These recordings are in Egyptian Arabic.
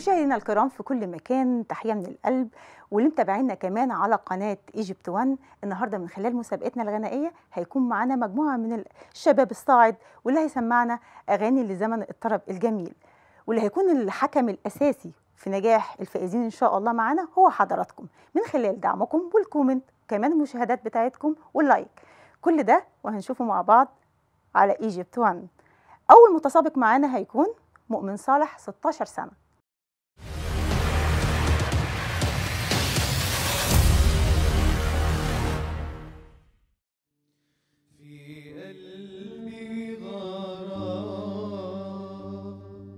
مشاهدينا الكرام في كل مكان تحية من القلب واللي متابعينا كمان على قناة ايجيبت 1 النهارده من خلال مسابقتنا الغنائية هيكون معانا مجموعة من الشباب الصاعد واللي هيسمعنا أغاني لزمن الطرب الجميل واللي هيكون الحكم الأساسي في نجاح الفائزين إن شاء الله معانا هو حضراتكم من خلال دعمكم والكومنت كمان المشاهدات بتاعتكم واللايك كل ده وهنشوفه مع بعض على ايجيبت 1 أول متسابق معانا هيكون مؤمن صالح 16 سنة في قلبي غرام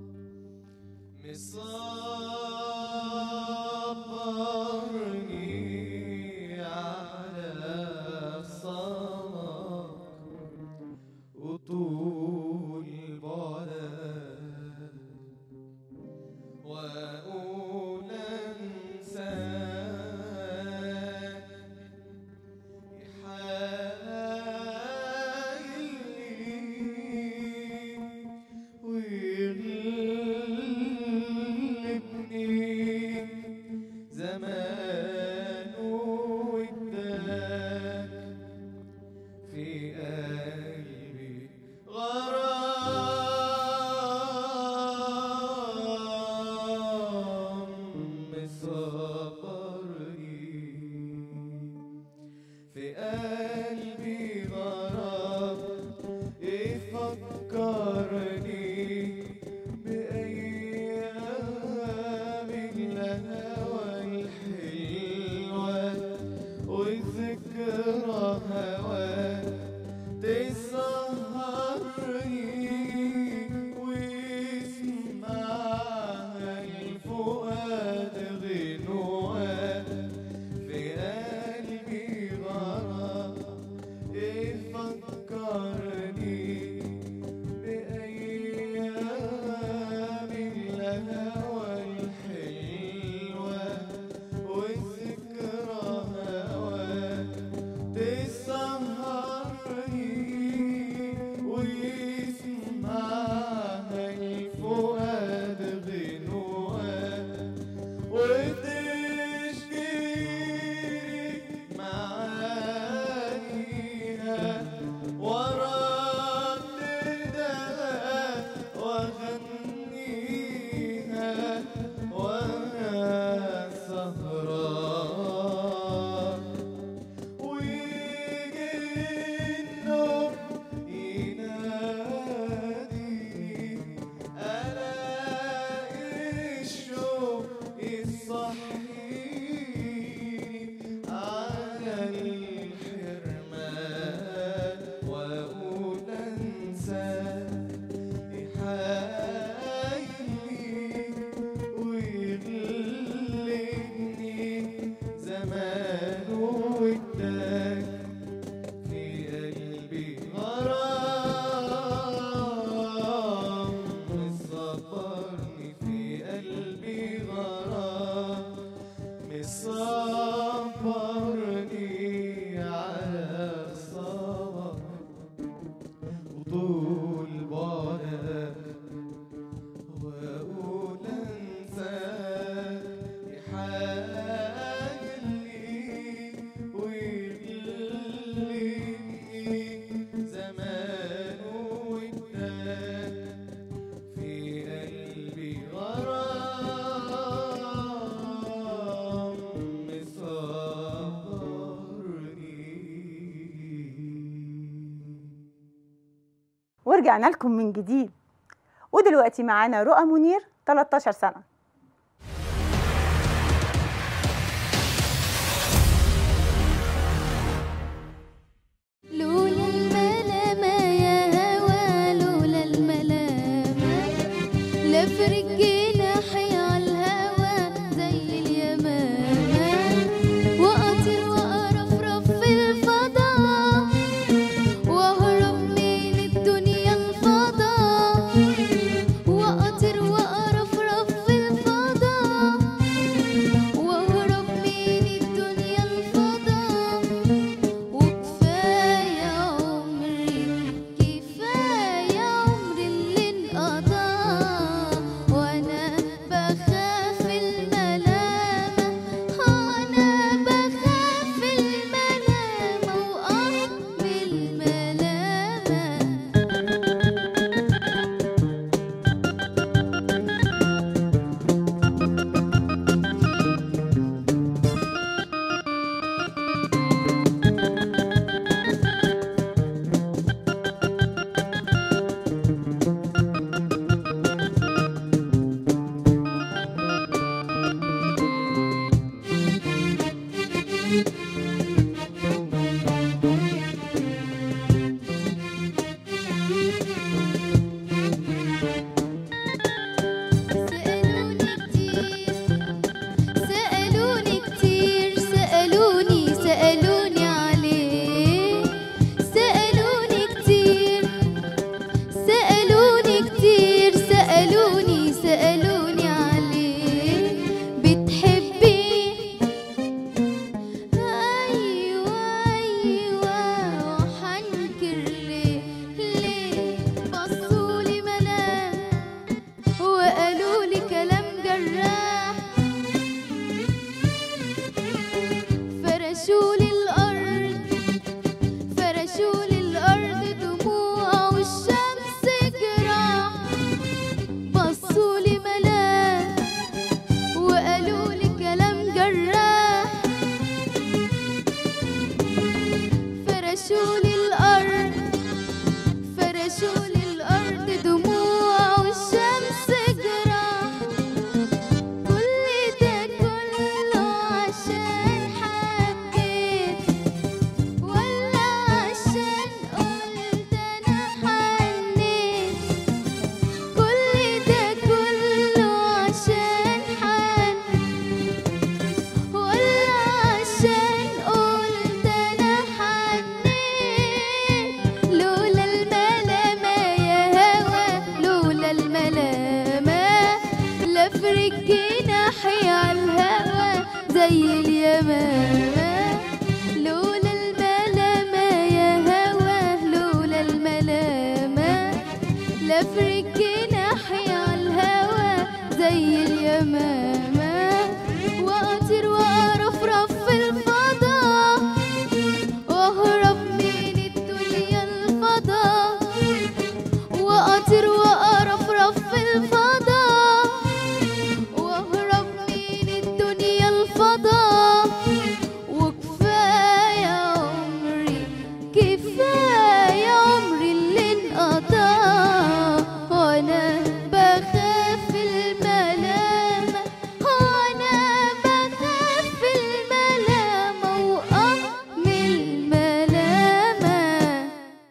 مصبرني على صمك وطول بعدك وأقول أنساك يحايلني ويغلبني زمان وداك في قلبي غرام مصبرني في قلبي غرام يفكرني بأيام الهوى الحلوة وذكرى هواك تسهرني ويسمعها الفؤاد غنوات في قلبي غرام يفكرني بأيام الهوى الحلوة وذكرى هواك تسهرني ويسمعها الفؤاد غنوات وتشكي معانيها ورددها وغنيها وانا سهران ويجي النوم يناديني ألاقي الشوق يصحيني على الحرمان وأقول أنساك يحايلني ويغلبني زمان وداك في قلبي غرام مصبرني في قلبي غرام مصبرني على الصبر وطول بعدك وأقول أنساك يحايلني ويغلبني زمان وداك في قلبي غرام مصبرني ورجعنا لكم من جديد ودلوقتي معانا رؤى منير 13 سنة لولا الملامة يا هوا لولا الملامة لفرق جناحي عالهوا زي اليمامة وأطير وأرفرف في الفضاء وأهرب من الدنيا الفضاء وأطير وأرفرف في فرشوا للأرض دموع والشمس جراح بصوا لي ملاك وقالوا لي كلام جراح فرشوا لي الأرض فرشوا لي الأرض دموع والشمس جراح كل ده كله عشان حبيت ولا عشان قلت أنا حنيت كل ده كله عشان حنيت ولا عشان قلت أنا حنيت لولا الملامة يا هوا لولا الملامة لفرق جناحي عالهوا زي اليمامة لولا الملامة يا هوا لولا الملامة لفرق جناحي عالهوا زي اليمامة وأطير وأرفرف في الفضاء واهرب من الدنيا الفضاء واطير وارفرف في الفضاء واهرب من الدنيا الفضاء وكفايه عمري كفايه عمري اللي انقضى وانا بخاف الملامه وانا بخاف الملامه وأم الملامه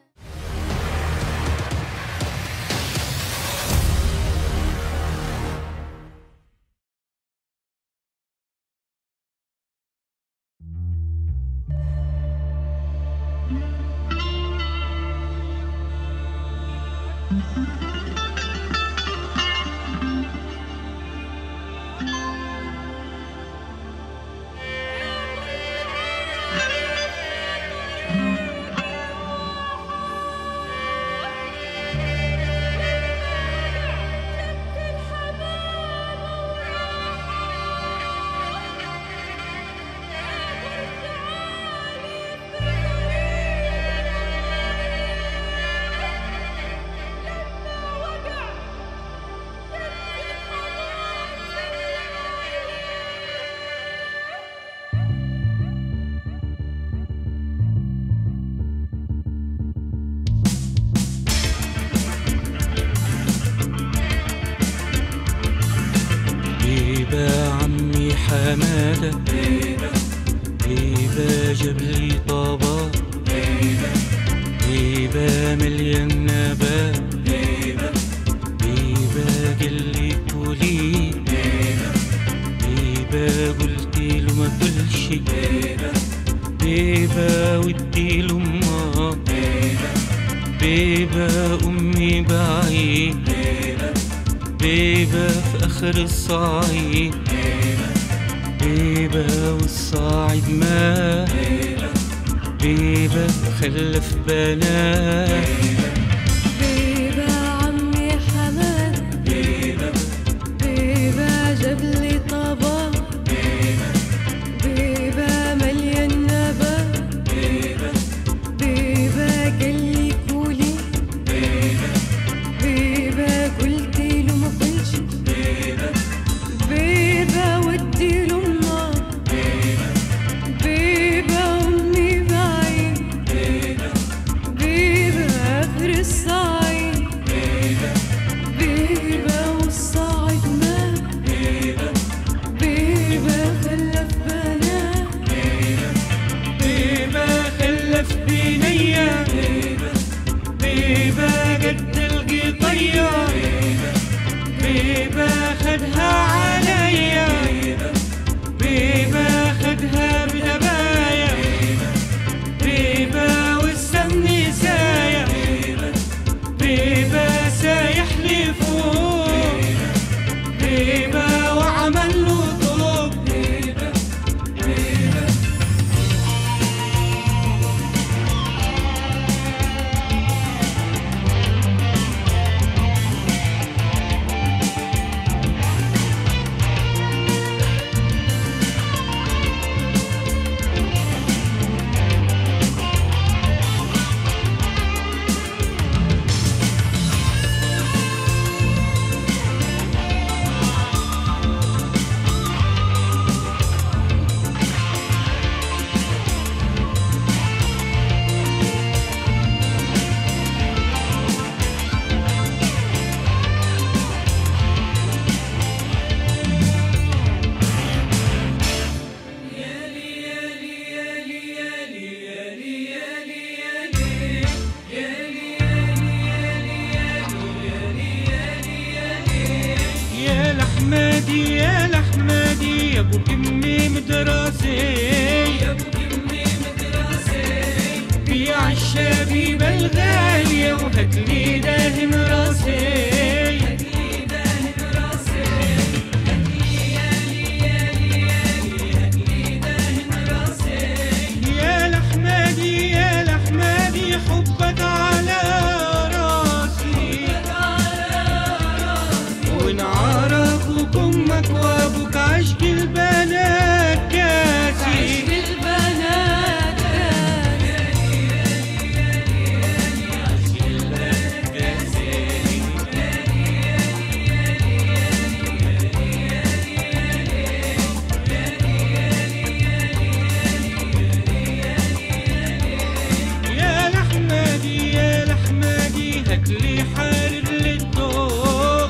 بيبا عمي حمادة بيبا جاب لي طابة بيبا مليان نبات بيبا قال لي كولي بيبا قلت له ما كلش بيبا ودي له امه بيبا امي بعيد بيبة في آخر الصعيد بيبة والصاعد ما بيبة خلف بنات بيبا عمي حماد بيبا جاب لي طبق بيبا مليان نبات بيبا قال لي كولي بيبا قلت له ما قلش بيبا ودي له النار بيبا امي بعيد بيبا اخر الصعيد بيبا والصاعد مات بيبا خلف بنات بيبة خلف بنية بيبة قد القطية بيبة خدها عليا بيبة خدها بنبايا بيبة والسمن سايا بيبة سايح لي فوق بيبة وعمل له طوب الشبيبة الغالية وهاتلي داهن راسي يا لحمادي يا لحمادي حبك على راسي ونعرف امك وابوك عشق البنات كاسي البنات يا لحمادي يا لحمادي هاتلي حرير للدوق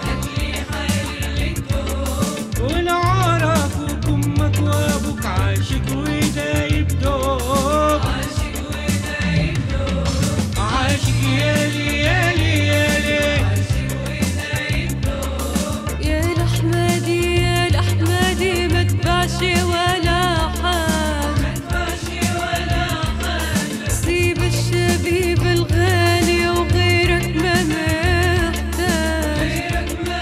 ونعرف امك وابوك عاشق ودايب دوق عاشق يالي يالي يالي يا الأحمدي يا الأحمدي ما تبعش ولا حاجة سيب الشبيب الغالي وغيرك ما محتاج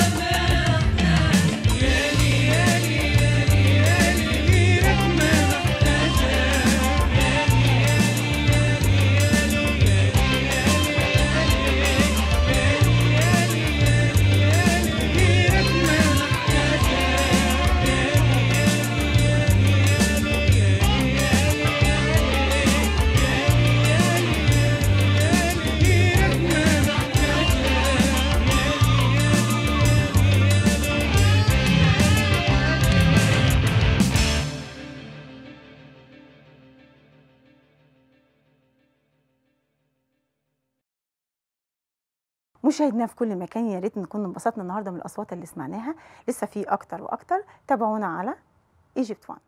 مشاهدينا في كل مكان يا ريت نكون انبسطنا النهارده من الاصوات اللي سمعناها لسه في اكتر واكتر تابعونا على ايجيبت وان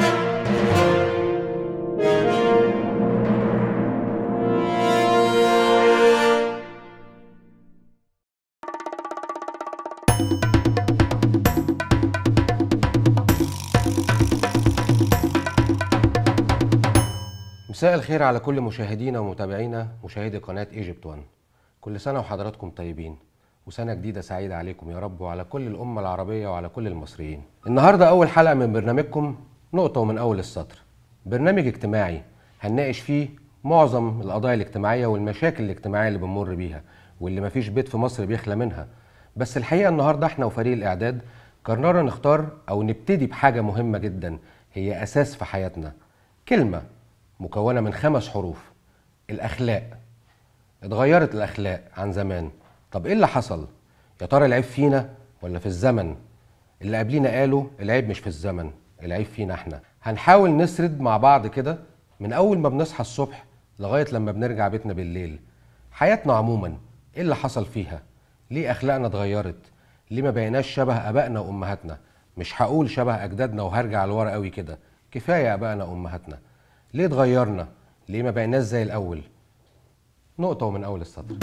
مساء الخير على كل مشاهدينا ومتابعينا مشاهدي قناة ايجيبت 1 كل سنة وحضراتكم طيبين وسنة جديدة سعيدة عليكم يا رب وعلى كل الأمة العربية وعلى كل المصريين النهاردة أول حلقة من برنامجكم نقطة ومن أول السطر برنامج اجتماعي هنناقش فيه معظم القضايا الاجتماعية والمشاكل الاجتماعية اللي بنمر بيها واللي مفيش بيت في مصر بيخلى منها بس الحقيقة النهاردة احنا وفريق الإعداد قررنا نختار أو نبتدي بحاجة مهمة جدا هي أساس في حياتنا كلمة مكونة من خمس حروف الأخلاق اتغيرت الأخلاق عن زمان طب إيه اللي حصل؟ يا ترى العيب فينا ولا في الزمن؟ اللي قبلينا قالوا العيب مش في الزمن العيب فينا احنا هنحاول نسرد مع بعض كده من أول ما بنصحى الصبح لغاية لما بنرجع بيتنا بالليل حياتنا عموما إيه اللي حصل فيها؟ ليه أخلاقنا اتغيرت؟ ليه ما بقيناش شبه آبائنا وأمهاتنا؟ مش هقول شبه أجدادنا وهرجع لورا قوي كده كفاية آبائنا وأمهاتنا ليه اتغيرنا؟ ليه ما بقيناش زي الأول؟ نقطة ومن أول السطر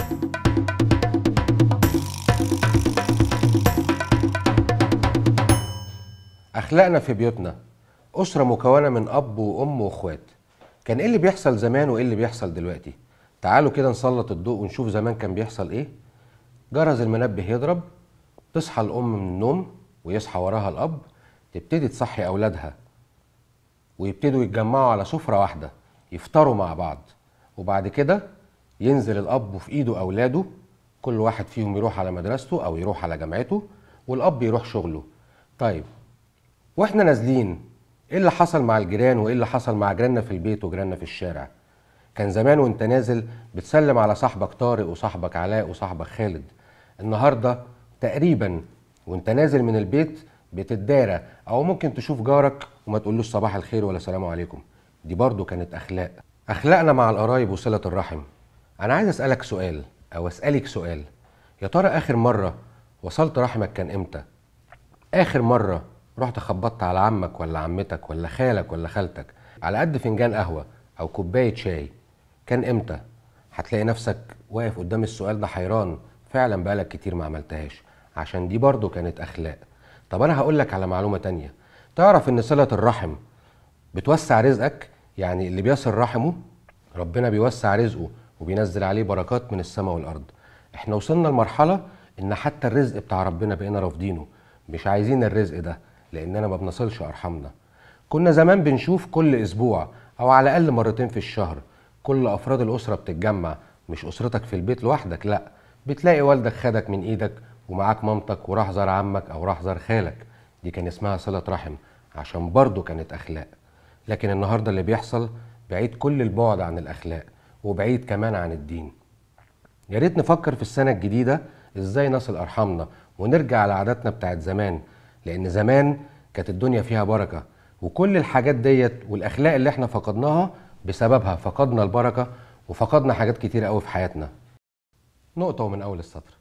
أخلاقنا في بيوتنا أسرة مكونة من أب وأم وأخوات كان إيه اللي بيحصل زمان وإيه اللي بيحصل دلوقتي؟ تعالوا كده نسلط الضوء ونشوف زمان كان بيحصل إيه جرس المنبه يضرب تصحى الأم من النوم ويصحى وراها الأب تبتدي تصحي أولادها ويبتدوا يتجمعوا على سفرة واحدة يفطروا مع بعض وبعد كده ينزل الأب في إيده أولاده كل واحد فيهم يروح على مدرسته أو يروح على جامعته والأب يروح شغله طيب واحنا نازلين ايه اللي حصل مع الجيران وايه اللي حصل مع جيراننا في البيت وجيراننا في الشارع كان زمان وانت نازل بتسلم على صاحبك طارق وصاحبك علاء وصاحبك خالد النهارده تقريبا وانت نازل من البيت بتتدارى او ممكن تشوف جارك وما تقولوش صباح الخير ولا سلام عليكم دي برضو كانت اخلاق اخلاقنا مع القرايب وصله الرحم انا عايز اسالك سؤال او اسالك سؤال يا ترى اخر مره وصلت رحمك كان امتى اخر مره رحت خبطت على عمك ولا عمتك ولا خالك ولا خالتك على قد فنجان قهوه او كوبايه شاي كان امتى هتلاقي نفسك واقف قدام السؤال ده حيران فعلا بقالك كتير ما عملتهاش عشان دي برضو كانت اخلاق طب انا هقول لك على معلومه تانية تعرف ان صله الرحم بتوسع رزقك يعني اللي بيصل رحمه ربنا بيوسع رزقه وبينزل عليه بركات من السماء والارض احنا وصلنا لمرحله ان حتى الرزق بتاع ربنا بقينا رافضينه مش عايزين الرزق ده لاننا ما بنصلش ارحامنا كنا زمان بنشوف كل اسبوع او على الاقل مرتين في الشهر كل افراد الاسره بتتجمع مش اسرتك في البيت لوحدك لا بتلاقي والدك خدك من ايدك ومعاك مامتك وراح زار عمك او راح زار خالك دي كان اسمها صله رحم عشان برضه كانت اخلاق لكن النهارده اللي بيحصل بعيد كل البعد عن الاخلاق وبعيد كمان عن الدين يا ريت نفكر في السنة الجديدة ازاي نصل أرحامنا ونرجع لعاداتنا بتاعت زمان لأن زمان كانت الدنيا فيها بركة وكل الحاجات ديت والأخلاق اللي احنا فقدناها بسببها فقدنا البركة وفقدنا حاجات كتير قوي في حياتنا نقطة ومن أول السطر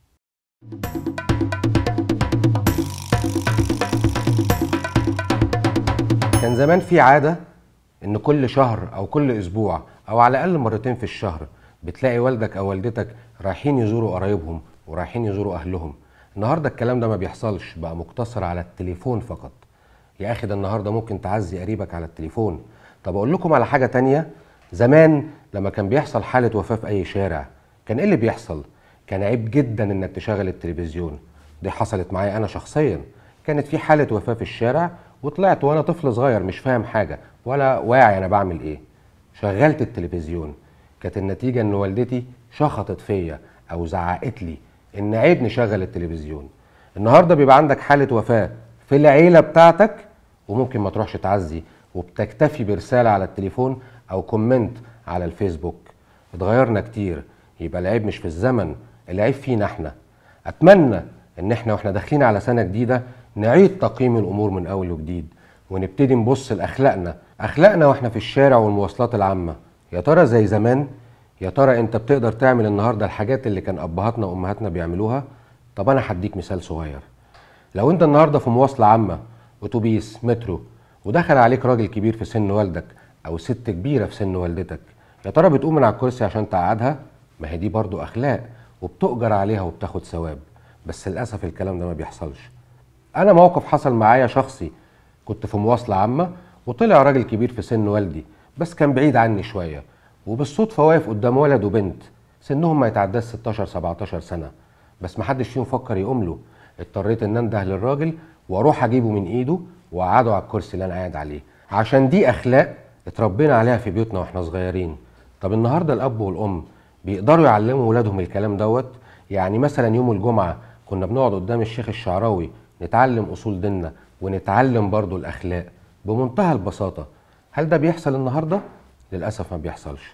كان زمان في عادة إن كل شهر أو كل أسبوع أو على الأقل مرتين في الشهر بتلاقي والدك أو والدتك رايحين يزوروا قرايبهم ورايحين يزوروا أهلهم النهاردة الكلام ده ما بيحصلش بقى مقتصر على التليفون فقط يا أخي ده النهاردة ممكن تعزي قريبك على التليفون طب أقول لكم على حاجة تانية زمان لما كان بيحصل حالة وفاة في أي شارع كان إيه اللي بيحصل؟ كان عيب جدا إنك تشغل التلفزيون دي حصلت معايا أنا شخصيا كانت في حالة وفاة في الشارع وطلعت وأنا طفل صغير مش فاهم حاجة ولا واعي أنا بعمل إيه شغلت التلفزيون كانت النتيجة إن والدتي شخطت فيا أو زعقت لي إن عيب نشغل التلفزيون النهاردة بيبقى عندك حالة وفاة في العيلة بتاعتك وممكن ما تروحش تعزي وبتكتفي برسالة على التليفون أو كومنت على الفيسبوك اتغيرنا كتير يبقى العيب مش في الزمن العيب فينا احنا اتمنى ان احنا واحنا داخلين على سنه جديده نعيد تقييم الامور من اول وجديد ونبتدي نبص لاخلاقنا اخلاقنا واحنا في الشارع والمواصلات العامه يا ترى زي زمان يا ترى انت بتقدر تعمل النهارده الحاجات اللي كان ابهاتنا وامهاتنا بيعملوها طب انا هديك مثال صغير لو انت النهارده في مواصله عامه اتوبيس مترو ودخل عليك راجل كبير في سن والدك او ست كبيره في سن والدتك يا ترى بتقوم من على الكرسي عشان تقعدها ما هي دي برضو اخلاق وبتؤجر عليها وبتاخد ثواب بس للاسف الكلام ده ما بيحصلش انا موقف حصل معايا شخصي كنت في مواصله عامه وطلع راجل كبير في سن والدي بس كان بعيد عني شويه وبالصدفه واقف قدام ولد وبنت سنهم ما يتعداش 16 17 سنه بس ما حدش فيهم فكر يقوم له اضطريت ان انده للراجل واروح اجيبه من ايده واقعده على الكرسي اللي انا قاعد عليه عشان دي اخلاق اتربينا عليها في بيوتنا واحنا صغيرين طب النهارده الاب والام بيقدروا يعلموا ولادهم الكلام دوت يعني مثلا يوم الجمعه كنا بنقعد قدام الشيخ الشعراوي نتعلم اصول ديننا ونتعلم برضو الاخلاق بمنتهى البساطه هل ده بيحصل النهارده للاسف ما بيحصلش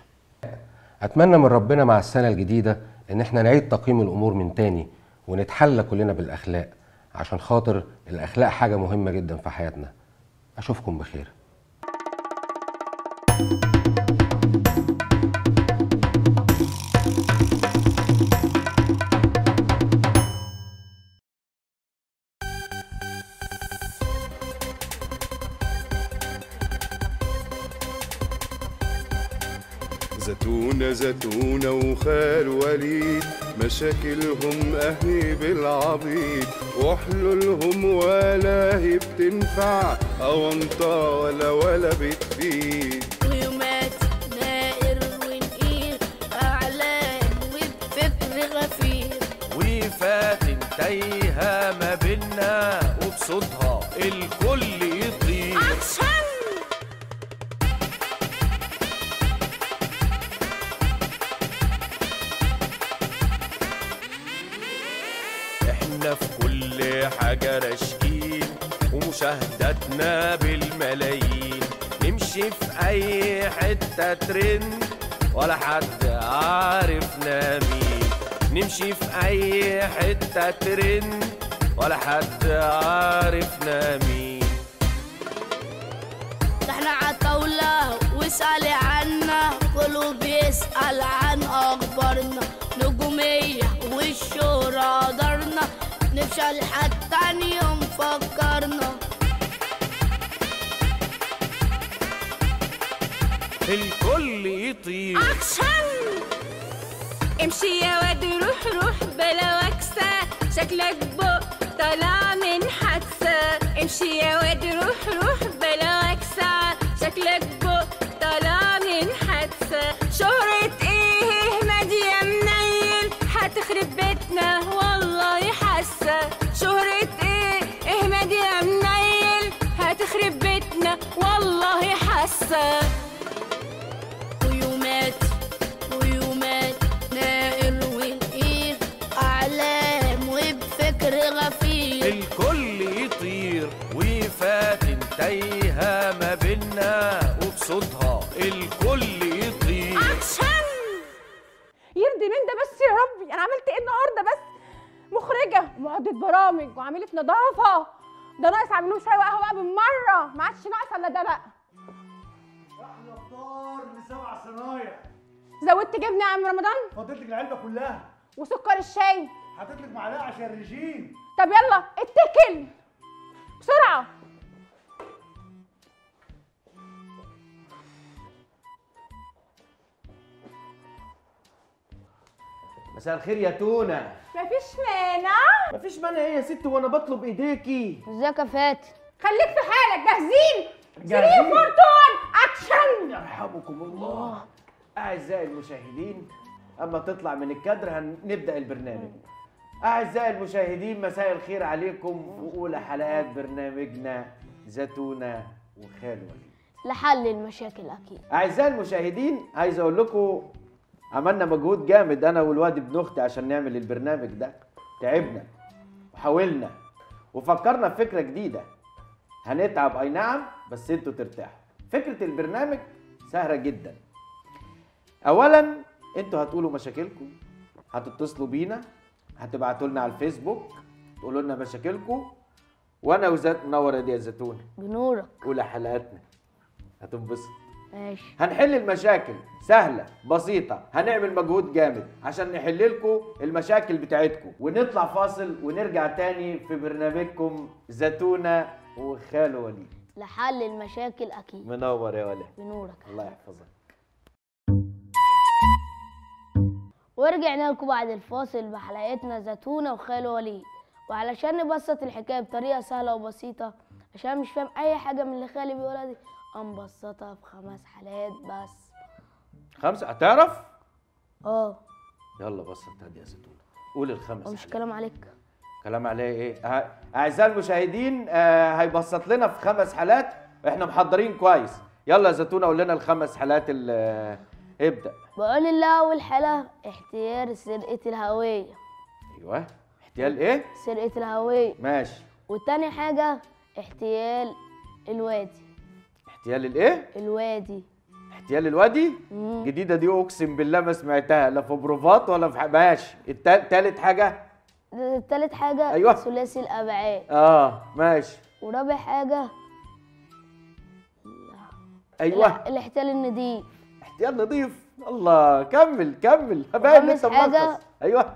اتمنى من ربنا مع السنه الجديده ان احنا نعيد تقييم الامور من تاني ونتحلى كلنا بالاخلاق عشان خاطر الاخلاق حاجه مهمه جدا في حياتنا اشوفكم بخير زتونة زتونة وخال وليد مشاكلهم أهي بالعبيد وحلولهم ولا هي بتنفع أونطة ولا ولا بتفيد ويومات نائر ونقير أعلان وبفكر غفير وفاتن تايهة ما بينا وبصوتها الكل يطير احنا في كل حاجة راشقين ومشاهداتنا بالملايين نمشي في اي حتة ترند ولا حد عارفنا مين نمشي في اي حتة ترند ولا حد عارفنا مين ده احنا عطاولة واسألي عنا كله بيسأل عن أخبارنا نجومية والشهرة دارنا نفشل حتى يوم فكرنا الكل يطير امشي يا واد روح روح بلا وكسة شكلك بق طالع من حادثة امشي يا واد روح روح بلا وكسة شكلك بق طالع من حادثة شهرة ايه قد مين ده بس يا ربي انا عملت ايه النهارده بس مخرجه ومعدة برامج وعامله نظافه ده ناقص اعمل لهم شاي وقهوه بقى بالمره ما عادش ناقص الا ده بقى احلى فطار لسبع صنايع زودت جبنه يا عم رمضان فضيت لك العلبه كلها وسكر الشاي حطيت لك معلقه عشان الرجيم طب يلا اتكل بسرعه مساء الخير يا تونه مفيش مانع مفيش مانع ايه يا ست وانا بطلب ايديكي ازيك يا فاتن خليك في حالك جاهزين جاهزين. 3 فورتون اكشن يرحمكم الله اعزائي المشاهدين اما تطلع من الكادر هنبدا البرنامج اعزائي المشاهدين مساء الخير عليكم في اولى حلقات برنامجنا زتونه وخال وليد لحل المشاكل اكيد اعزائي المشاهدين عايز اقول لكم عملنا مجهود جامد انا والواد ابن اختي عشان نعمل البرنامج ده تعبنا وحاولنا وفكرنا في فكره جديده هنتعب اي نعم بس انتوا ترتاحوا فكره البرنامج سهله جدا اولا انتوا هتقولوا مشاكلكم هتتصلوا بينا هتبعتوا لنا على الفيسبوك تقولوا لنا مشاكلكم وانا وزات منور يا دي يا زيتونه بنورك اولى حلقاتنا هتنبسط ماشي هنحل المشاكل سهلة بسيطة هنعمل مجهود جامد عشان نحل لكم المشاكل بتاعتكم ونطلع فاصل ونرجع تاني في برنامجكم زتونة وخال وليد لحل المشاكل اكيد منور يا ولد بنورك الله يحفظك ورجعنا لكم بعد الفاصل بحلقتنا زتونة وخال وليد وعلشان نبسط الحكاية بطريقة سهلة وبسيطة عشان مش فاهم أي حاجة من اللي خالي بيقولها دي أنبسطها في خمس حلقات بس خمسة هتعرف؟ اه يلا بسط هادي يا زتونة قول الخمس ومش حلقات. كلام عليك كلام عليه ايه؟ أه- اعزائي المشاهدين آه هيبسط لنا في خمس حالات احنا محضرين كويس يلا يا زتونة قول لنا الخمس حالات ال- آه، ابدأ بقول الله أول حالة احتيال سرقة الهوية ايوه احتيال ايه؟ سرقة الهوية ماشي والتاني حاجة احتيال الوادي احتيال الايه؟ الوادي احتيال الوادي مم. جديده دي اقسم بالله ما سمعتها لا في بروفات ولا في ح- ماشي التا- تالت حاجه تالت حاجة أيوة. ثلاثي الأبعاد اه ماشي ورابع حاجة ايوه الاح- الاحتيال النضيف احتيال نظيف الله كمل كمل باين ان وخامس انت حاجة- ملخص ايوه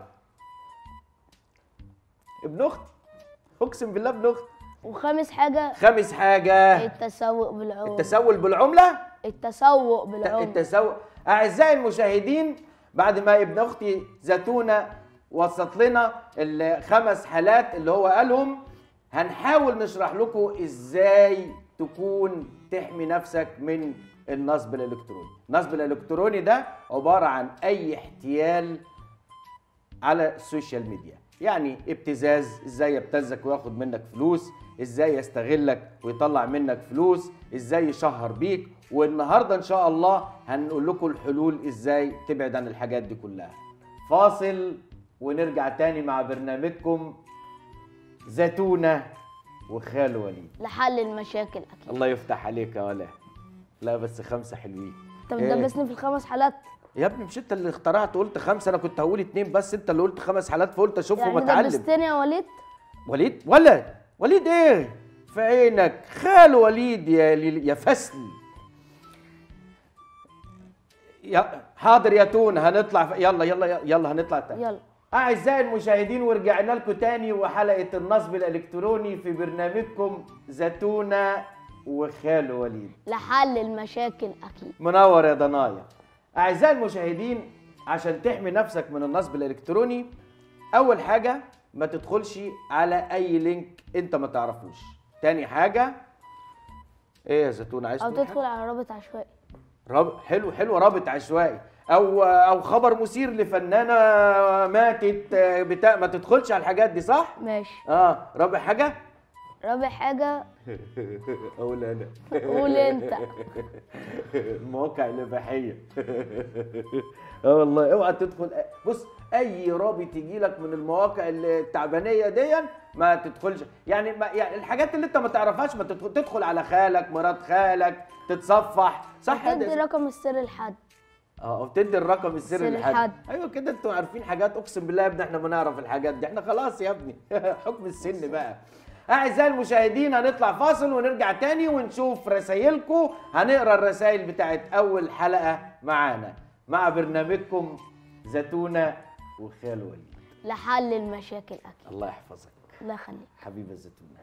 ابن اختي اقسم بالله ابن اختي وخامس حاجة خامس حاجه التسوق بالعملة التسول بالعمله التسوق الت- بالعملة التسوق اعزائي المشاهدين بعد ما ابن اختي زتونه وسط لنا الخمس حالات اللي هو قالهم هنحاول نشرح لكم ازاي تكون تحمي نفسك من النصب الالكتروني النصب الالكتروني ده عباره عن اي احتيال على السوشيال ميديا يعني ابتزاز ازاي يبتزك وياخد منك فلوس ازاي يستغلك ويطلع منك فلوس ازاي يشهر بيك والنهارده ان شاء الله هنقول لكم الحلول ازاي تبعد عن الحاجات دي كلها فاصل ونرجع تاني مع برنامجكم زتونة وخال وليد لحل المشاكل أكيد الله يفتح عليك يا ولا لا بس خمسة حلوين طب إيه؟ تدبسني في الخمس حالات يا ابني مش انت اللي اخترعت قلت خمسة انا كنت هقول اتنين بس انت اللي قلت خمس حالات فقلت اشوفهم يعني واتعلم دبستني يا وليد وليد ولد وليد ايه في عينك خال وليد يا ليل- يا فسل يا حاضر يا تون هنطلع في يلا يلا يلا هنطلع تاني يلا اعزائي المشاهدين ورجعنا لكم تاني وحلقه النصب الالكتروني في برنامجكم زتونه وخال وليد لحل المشاكل أكيد منور يا ضنايا اعزائي المشاهدين عشان تحمي نفسك من النصب الالكتروني اول حاجه ما تدخلش على اي لينك انت ما تعرفوش تاني حاجه ايه يا زيتون عايز أو تقول تدخل على رابط عشوائي رابط حلو حلو رابط عشوائي او او خبر مثير لفنانه ماتت آه، بتاع ما تدخلش على الحاجات دي صح ماشي اه رابع حاجه رابع حاجة اقول انا قول أنت المواقع الاباحيه اه والله اوعى تدخل بص اي رابط يجي لك من المواقع التعبانيه دي ما تدخلش يعني, ما يعني الحاجات اللي انت ما تعرفهاش ما تدخل تدخل على خالك مرات خالك تتصفح صح تدي ده رقم السر لحد اه وبتدي الرقم السري سر لحد لحد. ايوه كده انتوا عارفين حاجات اقسم بالله يا ابني احنا بنعرف الحاجات دي احنا خلاص يا ابني حكم السن بقى اعزائي المشاهدين هنطلع فاصل ونرجع تاني ونشوف رسايلكم هنقرا الرسائل بتاعت اول حلقه معانا مع برنامجكم زتونه وخال وليد لحل المشاكل اكيد الله يحفظك الله يخليك حبيبه زتونه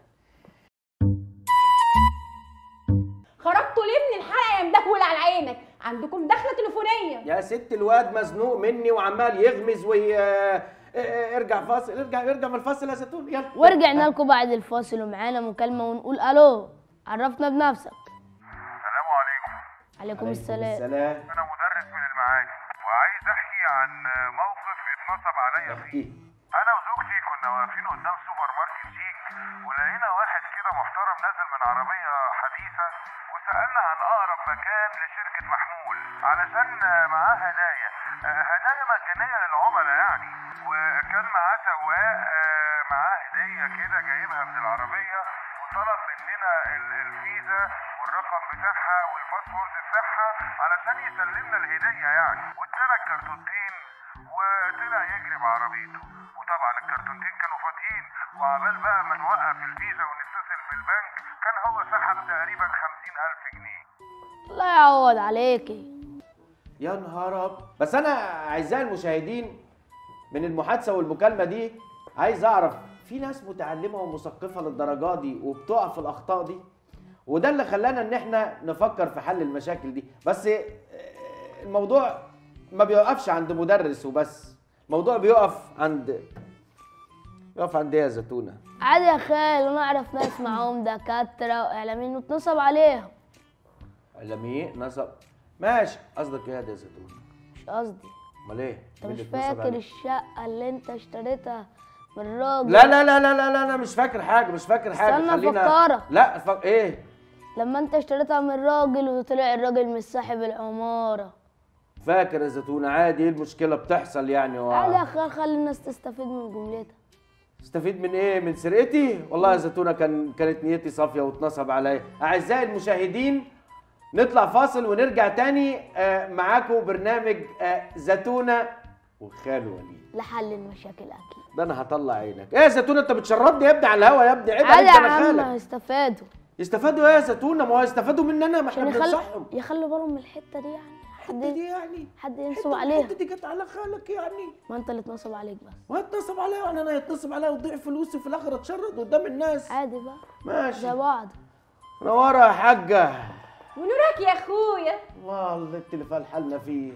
خرجتوا ليه من الحلقه يا مدهول على عينك عندكم دخله تليفونيه يا ست الواد مزنوق مني وعمال يغمز وي اه، اه، ارجع فاصل ارجع ارجع من الفاصل يا زيتون يلا ورجعنا لكم بعد الفاصل ومعانا مكالمه ونقول الو عرفنا بنفسك السلام عليكم عليكم السلام السلام انا مدرس من المعادي وعايز احكي عن موقف اتنصب عليا فيه احكي انا وزوجتي كنا واقفين قدام سوبر ماركت شيك ولقينا واحد كده محترم نازل من عربيه حديثه وسالنا عن اقرب مكان لشركه محمول علشان معاه هدايا آه، هدايا مجانيه للعملاء يعني وكان معاه سواق آه، معاه هديه كده جايبها من العربيه وطلب مننا ال- الفيزا والرقم بتاعها والباسورد بتاعها علشان يسلمنا الهديه يعني وادانا الكرتونتين وطلع يجري بعربيته وطبعا الكرتونتين كانوا فاضيين وعبال بقى ما نوقف الفيزا ونتصل بالبنك كان هو سحب تقريبا خمسين ألف جنيه الله يعوض عليكي يا نهار أب- بس انا اعزائي المشاهدين من المحادثه والمكالمه دي عايز اعرف في ناس متعلمه ومثقفه للدرجه دي وبتقع في الاخطاء دي وده اللي خلانا ان احنا نفكر في حل المشاكل دي بس آه، الموضوع ما بيوقفش عند مدرس وبس الموضوع بيقف عند بيقف عند ايه يا زتونه عادي يا خال انا اعرف ناس معاهم دكاتره واعلاميين واتنصب عليهم علمي نصب ماشي قصدك ايه يا زتونه مش قصدي امال ايه انت مين مش اللي اتنصب فاكر عليه؟ الشقه اللي انت اشتريتها من الراجل لا لا لا لا لا لا انا مش فاكر حاجه مش فاكر حاجه استنى خلينا أفكرك. لا فك... ايه لما انت اشتريتها من الراجل وطلع الراجل مش صاحب العماره فاكر يا زيتونه عادي ايه المشكله بتحصل يعني و... عادي يا خال خلي الناس تستفيد من جملتها استفيد من ايه من سرقتي والله يا زيتونه كان كانت نيتي صافيه واتنصب عليا اعزائي المشاهدين نطلع فاصل ونرجع تاني آه، معاكم برنامج آه، زيتونه وخال وليد لحل المشاكل اكيد ده انا هطلع عينك ايه يا زيتونه انت بتشردني يا ابني على الهوا يا ابني عيب عادي عليك يا انا عم خالك هيستفادوا يستفادوا ايه يا زيتونه ما هو يستفادوا مننا ما احنا عشان بننصحهم يخلوا يخلوا بالهم من الحته دي يعني حد دي يعني حد ينصب حتة- عليها الحتة دي جت على خالك يعني ما انت اللي اتنصب عليك بس وهتنصب عليا يعني انا يتنصب عليا وتضيع فلوسي في الاخر اتشرد قدام الناس عادي بقى ماشي زي بعض نورة يا حاجة ونورك يا اخويا الله اللي التليفون حالنا فيه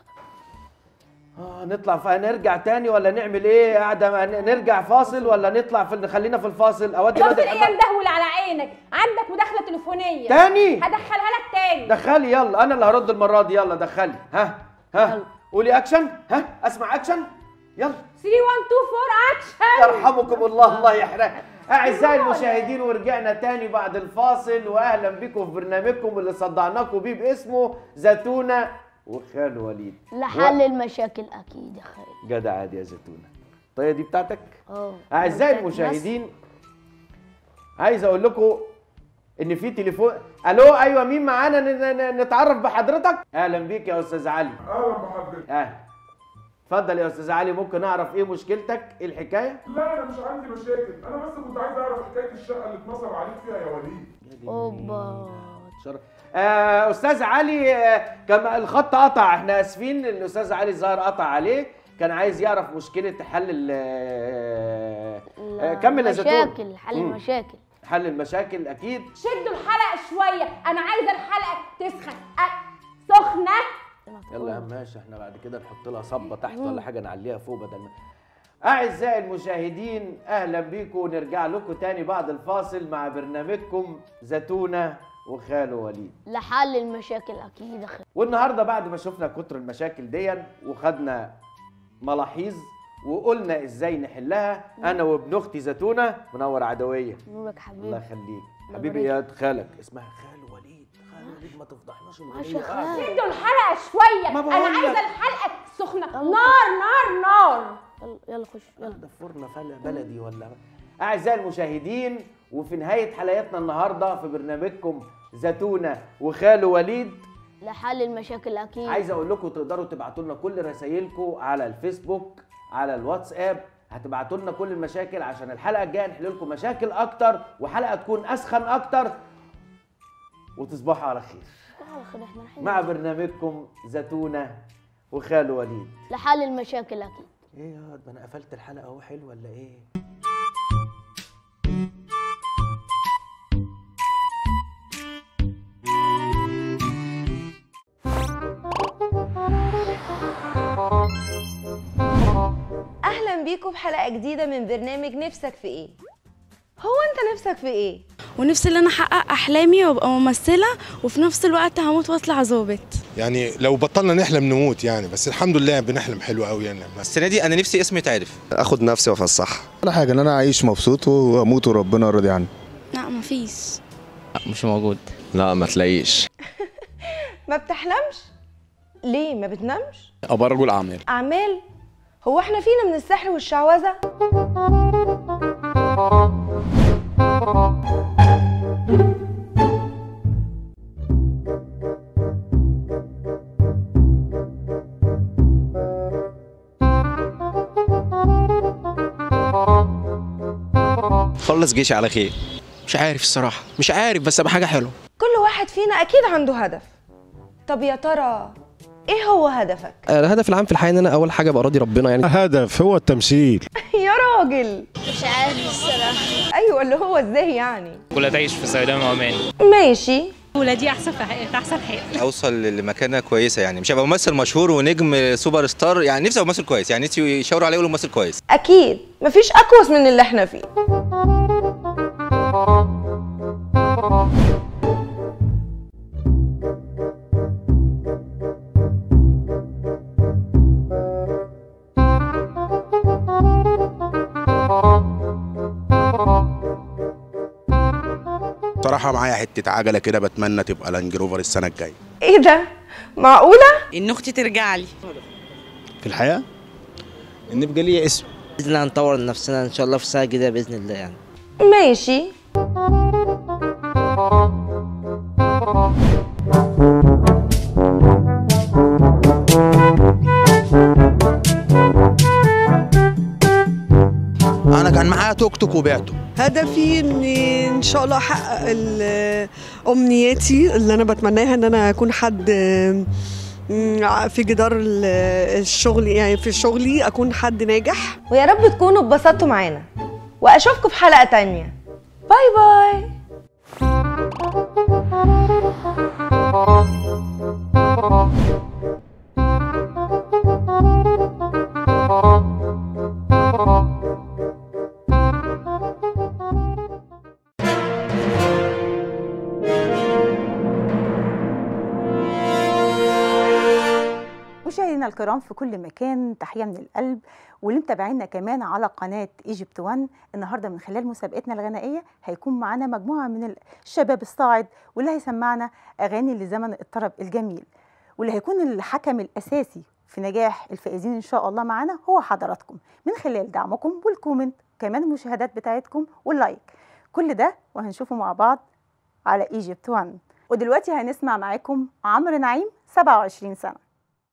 آه نطلع ف... نرجع تاني ولا نعمل ايه قاعدة ما- نرجع فاصل ولا نطلع في نخلينا في الفاصل اودي فاصل الواد ايه يا الحمام مدهول على عينك عندك مداخله تليفونيه تاني؟ هدخلها لك تاني دخلي يلا انا اللي هرد المرة دي يلا دخلي ها ها قولي اكشن ها اسمع اكشن يلا 3 1 2 4 اكشن يرحمكم الله الله يحرقك اعزائي المشاهدين ورجعنا تاني بعد الفاصل واهلا بكم في برنامجكم اللي صدعناكم بيه باسمه زتونه وخال وليد لحل المشاكل اكيد يا خال جدع عادي يا زتونه الطريقه دي بتاعتك اه اعزائي بتاعت ناس. المشاهدين عايز اقول لكم ان في تليفون الو ايوه مين معانا ن- ن- نتعرف بحضرتك اهلا بيك يا استاذ علي اهلا بحضرتك اهلا اتفضل يا استاذ علي ممكن اعرف ايه مشكلتك ايه الحكايه لا انا مش عندي مشاكل انا بس كنت عايز اعرف حكايه الشقه اللي اتنصب عليك فيها يا وليد اوبا شرف. آه استاذ علي آه كما الخط قطع احنا اسفين الاستاذ علي الظاهر قطع عليه كان عايز يعرف مشكله حل ال آه، آه، كمل يا زيتون مشاكل حل مم. المشاكل حل المشاكل اكيد شدوا الحلقه شويه انا عايزه الحلقه تسخن أ- سخنه يلا يا عم ماشي احنا بعد كده نحط لها صبه تحت ولا حاجه نعليها فوق بدل ما اعزائي المشاهدين اهلا بيكم ونرجع لكم تاني بعد الفاصل مع برنامجكم زتونه وخاله وليد لحل المشاكل اكيد يا خال والنهارده بعد ما شفنا كتر المشاكل دي وخدنا ملاحظ وقلنا ازاي نحلها انا وابن اختي زتونه منور عدويه نورك حبيبي الله يخليك الله حبيبي يبارك. يا خالك اسمها خال وليد خال وليد ما تفضحناش ماشي يا خال. شدوا الحلقه شويه ما انا بقول عايزه لك. الحلقه سخنه نار نار نار يلا يلا خش يلا ده فرن فلا بلدي ولا اعزائي المشاهدين وفي نهايه حلقتنا النهارده في برنامجكم زتونه وخاله وليد لحل المشاكل اكيد عايز اقول لكم تقدروا تبعتوا لنا كل رسائلكم على الفيسبوك على الواتساب هتبعتوا لنا كل المشاكل عشان الحلقه الجايه نحل لكم مشاكل اكتر وحلقه تكون اسخن اكتر وتصبحوا على خير على خير احنا رايحين مع برنامجكم زتونه وخال وليد لحل المشاكل اكيد ايه يا ده انا قفلت الحلقه اهو حلو ولا ايه اهلا بيكم في حلقه جديده من برنامج نفسك في ايه هو انت نفسك في ايه ونفسي ان انا احقق احلامي وابقى ممثله وفي نفس الوقت هموت واطلع ظابط يعني لو بطلنا نحلم نموت يعني بس الحمد لله بنحلم حلو قوي يعني السنه دي انا نفسي اسمي يتعرف اخد نفسي وافسحها ولا حاجه ان انا اعيش مبسوط واموت وربنا راضي عني لا مفيش مش موجود لا ما تلاقيش ما بتحلمش ليه ما بتنامش ابقى رجل اعمال اعمال هو احنا فينا من السحر والشعوذه خلص جيشي على خير مش عارف الصراحه مش عارف بس ابقى حاجه حلوه كل واحد فينا اكيد عنده هدف طب يا ترى ايه هو هدفك الهدف العام في الحياه ان انا اول حاجه ابقى راضي ربنا يعني هدف هو التمثيل يا راجل مش عارف الصراحه ايوه اللي هو ازاي يعني ولا تعيش في سلام وامان ماشي ولادي احسن في حياتي احسن حياتي اوصل لمكانه كويسه يعني مش هبقى ممثل مشهور ونجم سوبر ستار يعني نفسي ابقى ممثل كويس يعني نفسي يشاوروا عليه يقولوا ممثل كويس اكيد مفيش اكوس من اللي احنا فيه صراحه معايا حته عجله كده بتمنى تبقى لانج روفر السنه الجايه ايه ده معقوله ان اختي ترجع لي في الحياه ان يبقى لي اسم باذن الله هنطور نفسنا ان شاء الله في السنه الجديده باذن الله يعني ماشي انا كان معايا توك توك وبعته هدفي اني ان شاء الله احقق ال- امنياتي اللي انا بتمناها ان انا اكون حد م، في جدار ال- الشغل يعني في شغلي اكون حد ناجح ويا رب تكونوا اتبسطتوا معانا واشوفكم في حلقه تانية باي باي مشاهدينا الكرام في كل مكان تحية من القلب واللي متابعينا كمان على قناة ايجيبت 1 النهارده من خلال مسابقتنا الغنائية هيكون معانا مجموعة من الشباب الصاعد واللي هيسمعنا أغاني لزمن الطرب الجميل واللي هيكون الحكم الأساسي في نجاح الفائزين إن شاء الله معانا هو حضراتكم من خلال دعمكم والكومنت كمان المشاهدات بتاعتكم واللايك كل ده وهنشوفه مع بعض على ايجيبت 1 ودلوقتي هنسمع معاكم عمرو نعيم 27 سنة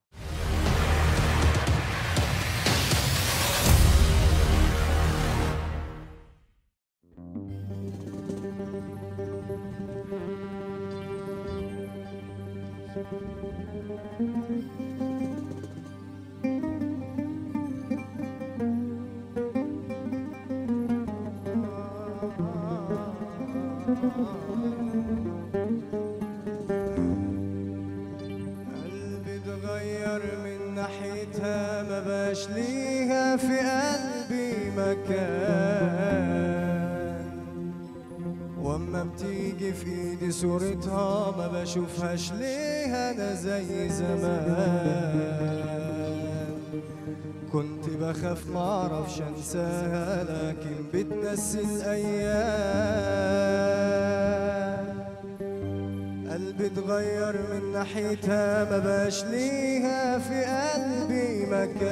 قلبي اتغير من ناحيتها ما بقاش ليها في قلبي مكان واما بتيجي في ايدي صورتها ما بشوفهاش ليها انا زي زمان كنت بخاف معرفش انساها لكن بتنسي الايام قلبي اتغير من ناحيتها ما بقاش ليها في قلبي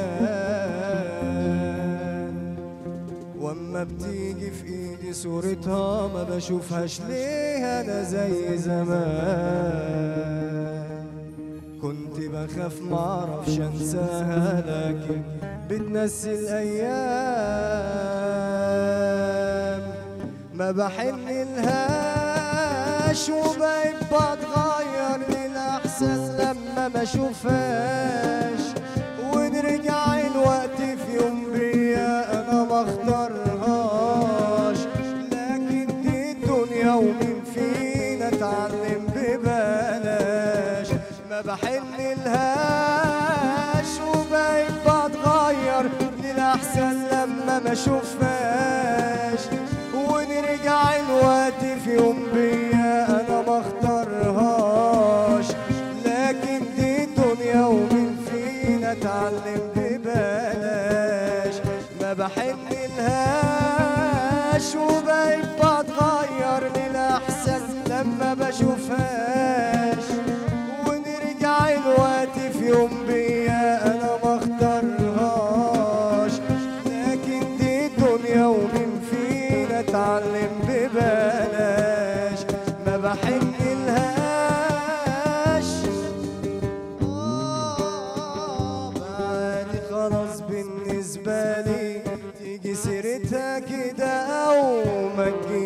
مكان واما بتيجي في ايدي صورتها ما بشوفهاش ليها انا زي زمان بخاف معرفش انساها لكن بتنسي الايام ما بحن لهاش وبقيت بتغير للاحسن لما ما اشوفهاش ونرجع الوقت في يوم بيا انا ما اختارهاش لكن دي الدنيا ومين فينا اتعلم ببلاش ما بحن لهاش وبقيت بتغير للاحسن لما ما اشوفهاش ونرجع الوقت في يوم بيا انا ما اختارهاش لكن دي الدنيا ومين فينا اتعلم ببلاش ما بحن لهاش وبقيت بتغير للاحسن لما بشوفهاش ونرجع الوقت في يوم بيا انا ما اختارهاش لكن دي الدنيا ومين فينا اتعلم ببلاش ما بحن لهاش بعدي خلاص بالنسبة لي تيجي سيرتها كده أو ما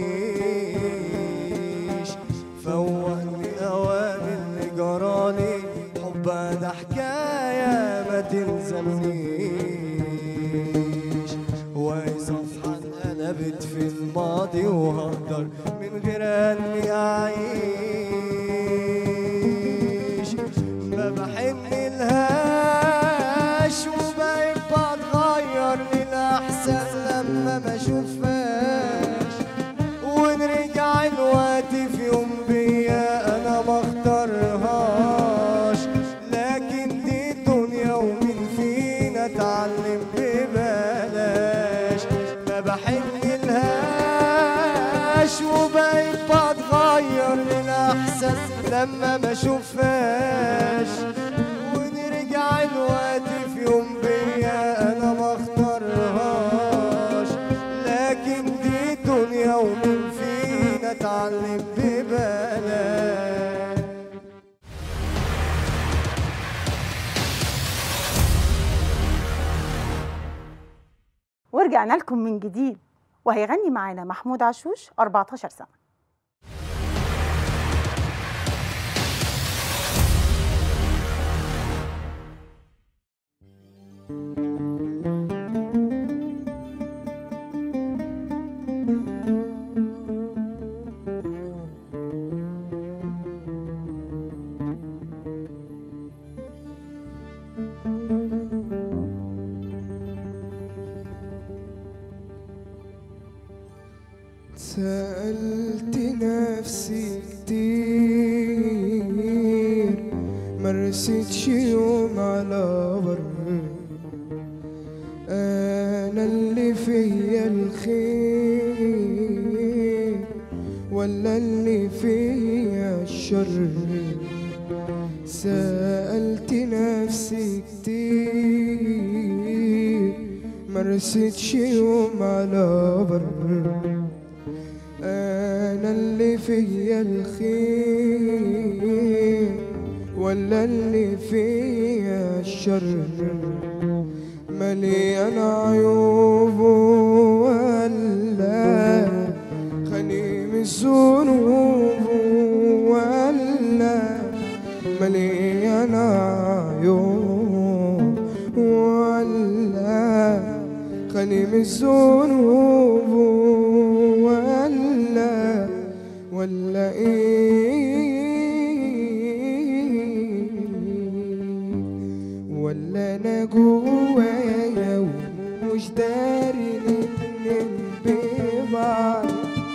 تجيش فوقني أوام اللي جرالي حب ده حكاية ما تلزمنيش وهي صفحة اتقلبت في الماضي وهقدر من غير اني اعيش ما بحن لهاش وبقيت بتغير للاحسن لما ما اشوفهاش ونرجع الوقت في يوم بيا انا ما اختارهاش لكن دي الدنيا ومين فينا اتعلم ببلاش ما بحن لهاش وبقيت بتغير للاحسن لما ما اشوفهاش ونرجع الوقت في يوم بيا انا ما اختارهاش لكن دي الدنيا ومين فينا اتعلم ببلاش ورجعنا لكم من جديد وهيغني معانا محمود عشوش 14 سنة سألت نفسي كتير مرستش يوم على بر أنا اللي فيا الخير ولا اللي فيا الشر سألت نفسي كتير مرستش يوم على بر أنا اللي فيا الخير ولا اللي فيا الشر مليان عيوب ولا خني من الذنوب ولا مليان عيوب ولا خني من الذنوب ولا ولا ايه ولا انا جوايا ومش داري نتنين ببعض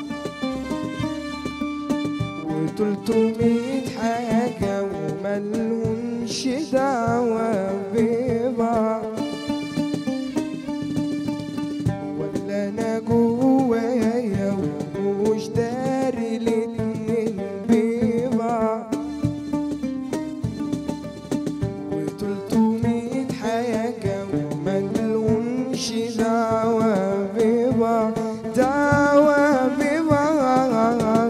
وتلتمية حاجة وملهمش دعوة ببعض ولا انا جوايا ومش داري الاتنين ببعض وتلتمية حاجة وملهمش دعوة ببعض دعوة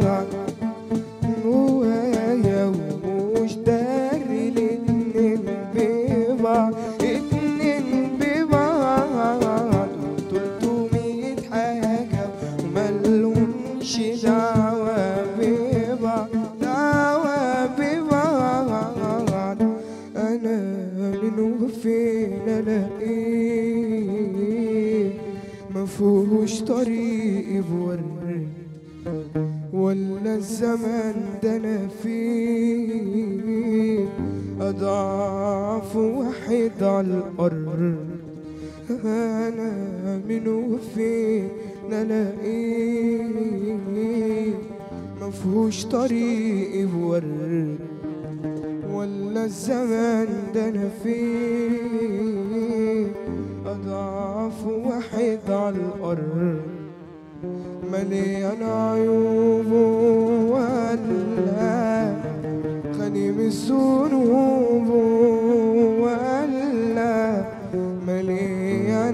ببعض جوايا ومش داري الاتنين مفهوش طريق بورد ولا الزمن ده انا فيه اضعف واحد على الارض انا من وفين الاقيه مفهوش طريق بورد ولا الزمن ده انا فيه اضعف واحد على الارض مليان عيوب ولا غني من الذنوب ولا مليان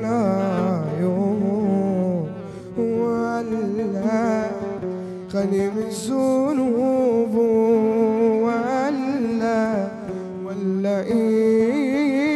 عيوب ولا غني من الذنوب ولا ولا ايه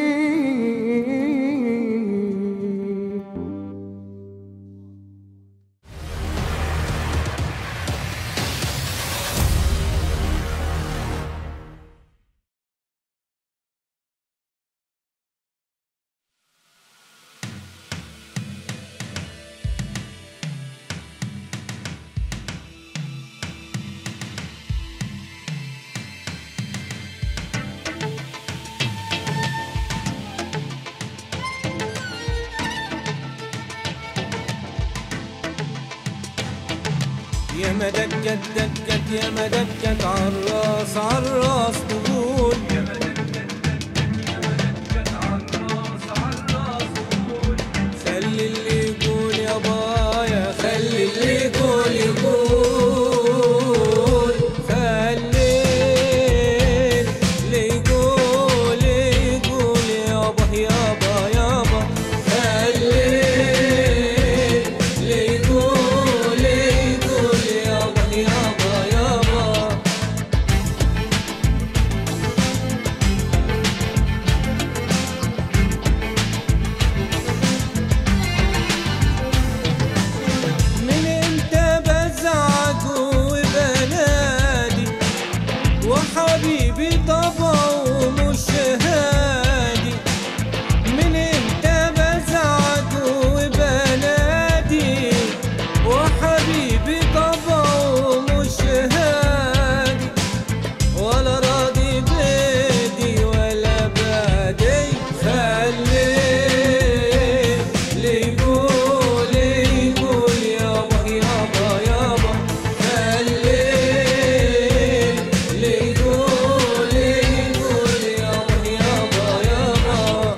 يا ما دكت دكت يا ما دكت عالراس عالراس تقول يا ما خلي اللي يقول يا بايا خلي اللي يقول يقول خلي اللي يقول يقول يابا يابا يابا خلي اللي يقول يقول يابا يابا يابا من انت بزعج وبنادي وحبيبي طبعه مش هادي من انت بزعج وبنادي وحبيبي طبعه مش هادي ولا راضي بيدي ولا بادي خليه اللي يقول يقول يابا يابا يابا خليه اللي يقول يقول يابا يابا يابا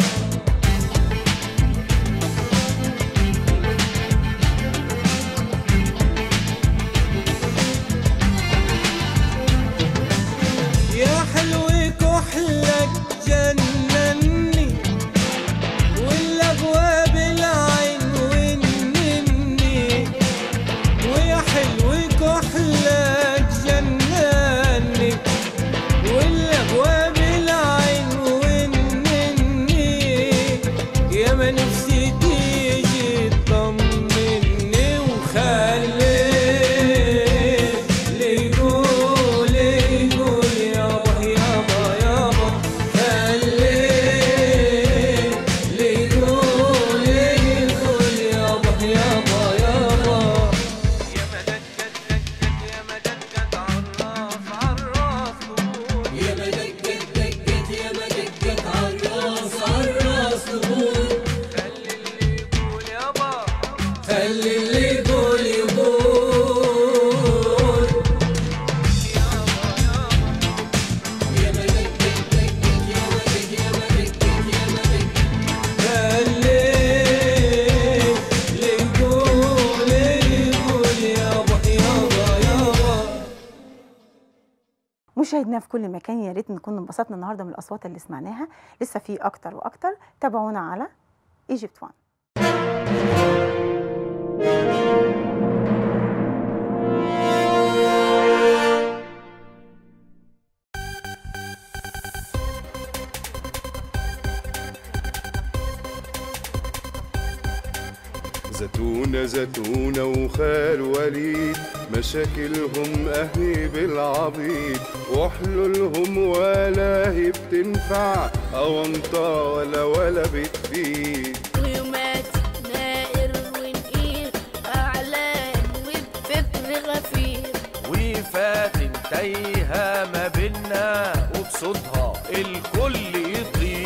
يا حلو كحلك جنني والابواب العين ونني ويا حلو كحلك جنني والابواب العين ونني يا ما نفسي تيجي تطمني وخليه اللي يقول يقول يابا يابا يابا خليه اللي يقول يقول يابا يابا يابا يا ما دقت دقت يا ما دقت عالراس عالراس تقول خلي اللي يقول يقول يا ما دقت دقت يا ما دق يا ما دقت يا ما دق خلي اللي يقول يقول يابا يابا يابا مشاهدينا في كل مكان يا ريت نكون انبسطنا النهارده من الاصوات اللي سمعناها لسه في اكتر واكتر تابعونا على ايجيبت وان زتونة زتونة وخال وليد مشاكلهم أهي بالعبيد وحلولهم ولا هي بتنفع أونطة ولا ولا بتفيد ويومات نائر ونقيل الكل يطير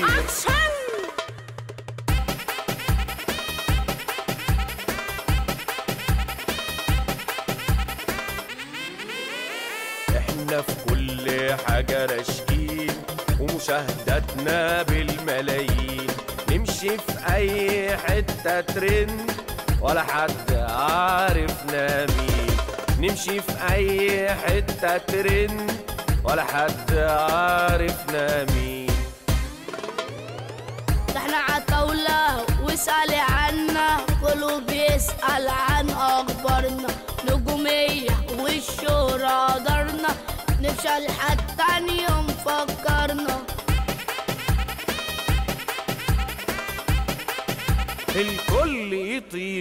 احنا في كل حاجة راشقين ومشاهداتنا بالملايين نمشي في اي حتة ترند ولا حد عارفنا مين نمشي في اي حتة ترند ولا حد عارفنا مين ده احنا عتاولة واسألي عنا كله بيسأل عن أخبارنا نجومية والشهرة دارنا نفشل حتى تاني يوم فكرنا الكل يطير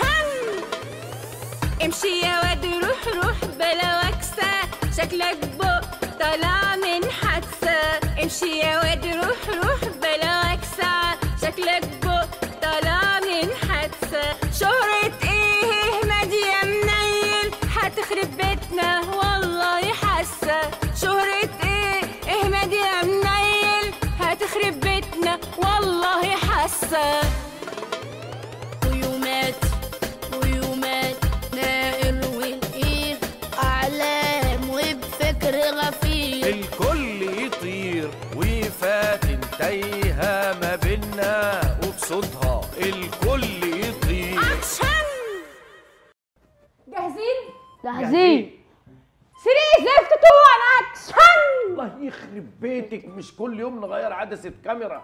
امشي يا واد روح روح بلا وكسة شكلك بق طالع من حادثة امشي يا واد روح روح بلا وكسة شكلك بق طالع من حادثة شهرة ايه مادية منيل هتخرب بيتنا والله حاسة شهرة ايه ايه مادية منيل هتخرب بيتنا والله حاسة ويومات ويومات نائر ونقير أعلام وبفكر غفير الكل يطير وفاتن تايهة ما بينا وبصوتها الكل يطير جاهزين؟ جاهزين سري زفت طوعا اكشن الله يخرب بيتك مش كل يوم نغير عدسة كاميرا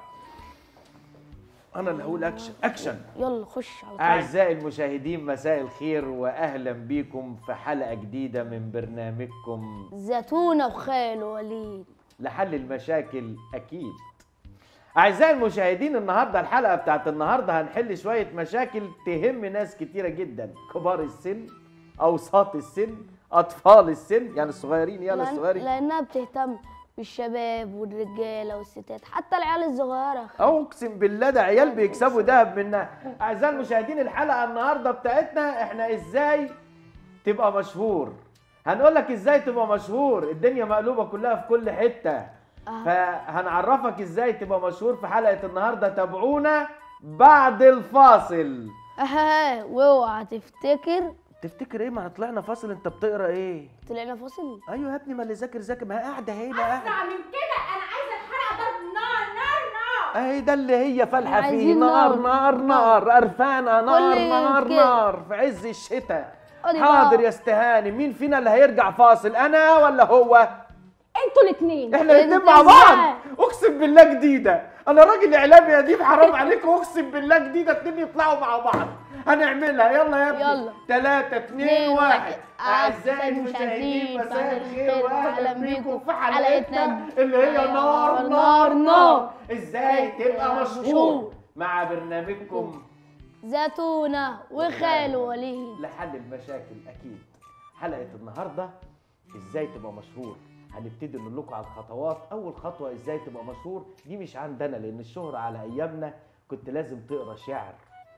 انا اللي هقول اكشن اكشن يلا خش على طول أعزائي المشاهدين مساء الخير وأهلا بكم في حلقة جديدة من برنامجكم زيتونة وخال وليد لحل المشاكل أكيد أعزائي المشاهدين النهاردة الحلقة بتاعت النهاردة هنحل شوية مشاكل تهم ناس كتيرة جدا كبار السن أوساط السن أطفال السن يعني الصغيرين يلا لأن- الصغيرين لأنها بتهتم بالشباب والرجالة والستات حتى العيال الصغيرة اقسم بالله ده عيال بيكسبوا دهب منا اعزائي المشاهدين الحلقه النهارده بتاعتنا احنا ازاي تبقى مشهور هنقول لك ازاي تبقى مشهور الدنيا مقلوبه كلها في كل حته فهنعرفك ازاي تبقى مشهور في حلقه النهارده تابعونا بعد الفاصل اها واوعى تفتكر تفتكر ايه ما احنا طلعنا فاصل انت بتقرا ايه طلعنا فاصل ايوه يا ابني ما اللي ذاكر ذاكر ما هي قاعده هنا قاعده اسرع من كده انا عايزه الحلقه ضرب نار نار نار اهي ده اللي هي فالحه فيه عايزين نار نار. نار نار قرفانه نار كل نار كده. نار في عز الشتاء قولي حاضر بقى. يا استهاني مين فينا اللي هيرجع فاصل انا ولا هو انتوا الاثنين احنا الاثنين انت مع ازاي؟ بعض اقسم بالله جديده انا راجل اعلامي يا ديب حرام عليكم اقسم بالله جديده اتنين يطلعوا مع بعض هنعملها يلا يا ابني يلا. ثلاثة اتنين اتنين واحد واحد. أعزائي المشاهدين مساء الخير وأهلا بيكم في حلقتنا اللي هي نار نار نار إزاي تبقى مشهور مع برنامجكم زيتونة وخال وليد لحل المشاكل اكيد حلقه النهارده ازاي تبقى مشهور هنبتدي نقول لكم على الخطوات اول خطوه ازاي تبقى مشهور دي مش عندنا لان الشهره على ايامنا كنت لازم تقرا شعر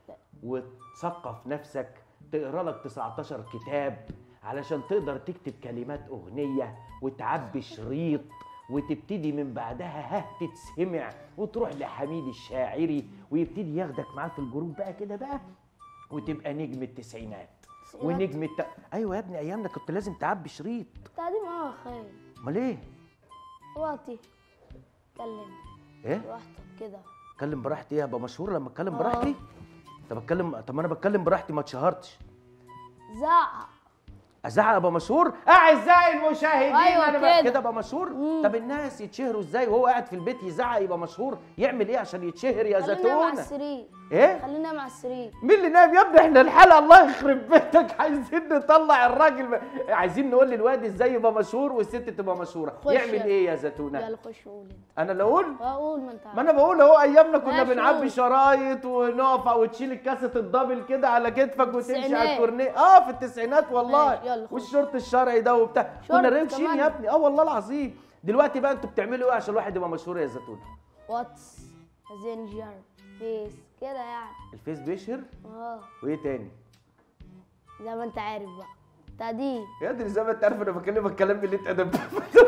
وتثقف نفسك تقرا لك 19 كتاب علشان تقدر تكتب كلمات اغنيه وتعبي شريط وتبتدي من بعدها ها تتسمع وتروح لحميد الشاعري ويبتدي ياخدك معاه في الجروب بقى كده بقى وتبقى نجم التسعينات ونجم الت... ايوه يا ابني ايامنا كنت لازم تعبي شريط تعدي معاها خال امال ايه وقتي اتكلم ايه براحتك كده اتكلم براحتي ايه ابقى مشهور لما اتكلم آه. براحتي طب اتكلم طب ما انا بتكلم براحتي ما اتشهرتش زعق ازعق ابقى مشهور اعزائي المشاهدين أيوة انا بقى كده. كده ابقى مشهور طب الناس يتشهروا ازاي وهو قاعد في البيت يزعق يبقى مشهور يعمل ايه عشان يتشهر يا خلينا مع زيتونه السرير ايه خلينا مع السرير مين اللي نايم يا ابني احنا الحلقه الله يخرب بيتك عايزين نطلع الراجل ب... عايزين نقول للواد ازاي يبقى مشهور والست تبقى مشهوره خش يعمل يلا. ايه يا زيتونه يلا خش قول انت انا اللي اقول اقول ما انت ما انا بقول اهو ايامنا كنا ماشي، بنعبي قول. شرايط ونقف وتشيل الكاسيت الدبل كده على كتفك وتمشي على التسعينات. الكورنيه اه في التسعينات والله ماشي، يلا خش. والشرط الشرعي ده وبتاع شرط كنا روشين كمان. يا ابني اه والله العظيم دلوقتي بقى انتوا بتعملوا ايه عشان الواحد يبقى مشهور يا زيتونه واتس ماسنجر فيس كده يعني الفيس بيشهر اه وايه تاني زي ما انت عارف بقى تعديل يا ادري زي ما انت عارف انا بكلمك كلام اللي انت ادب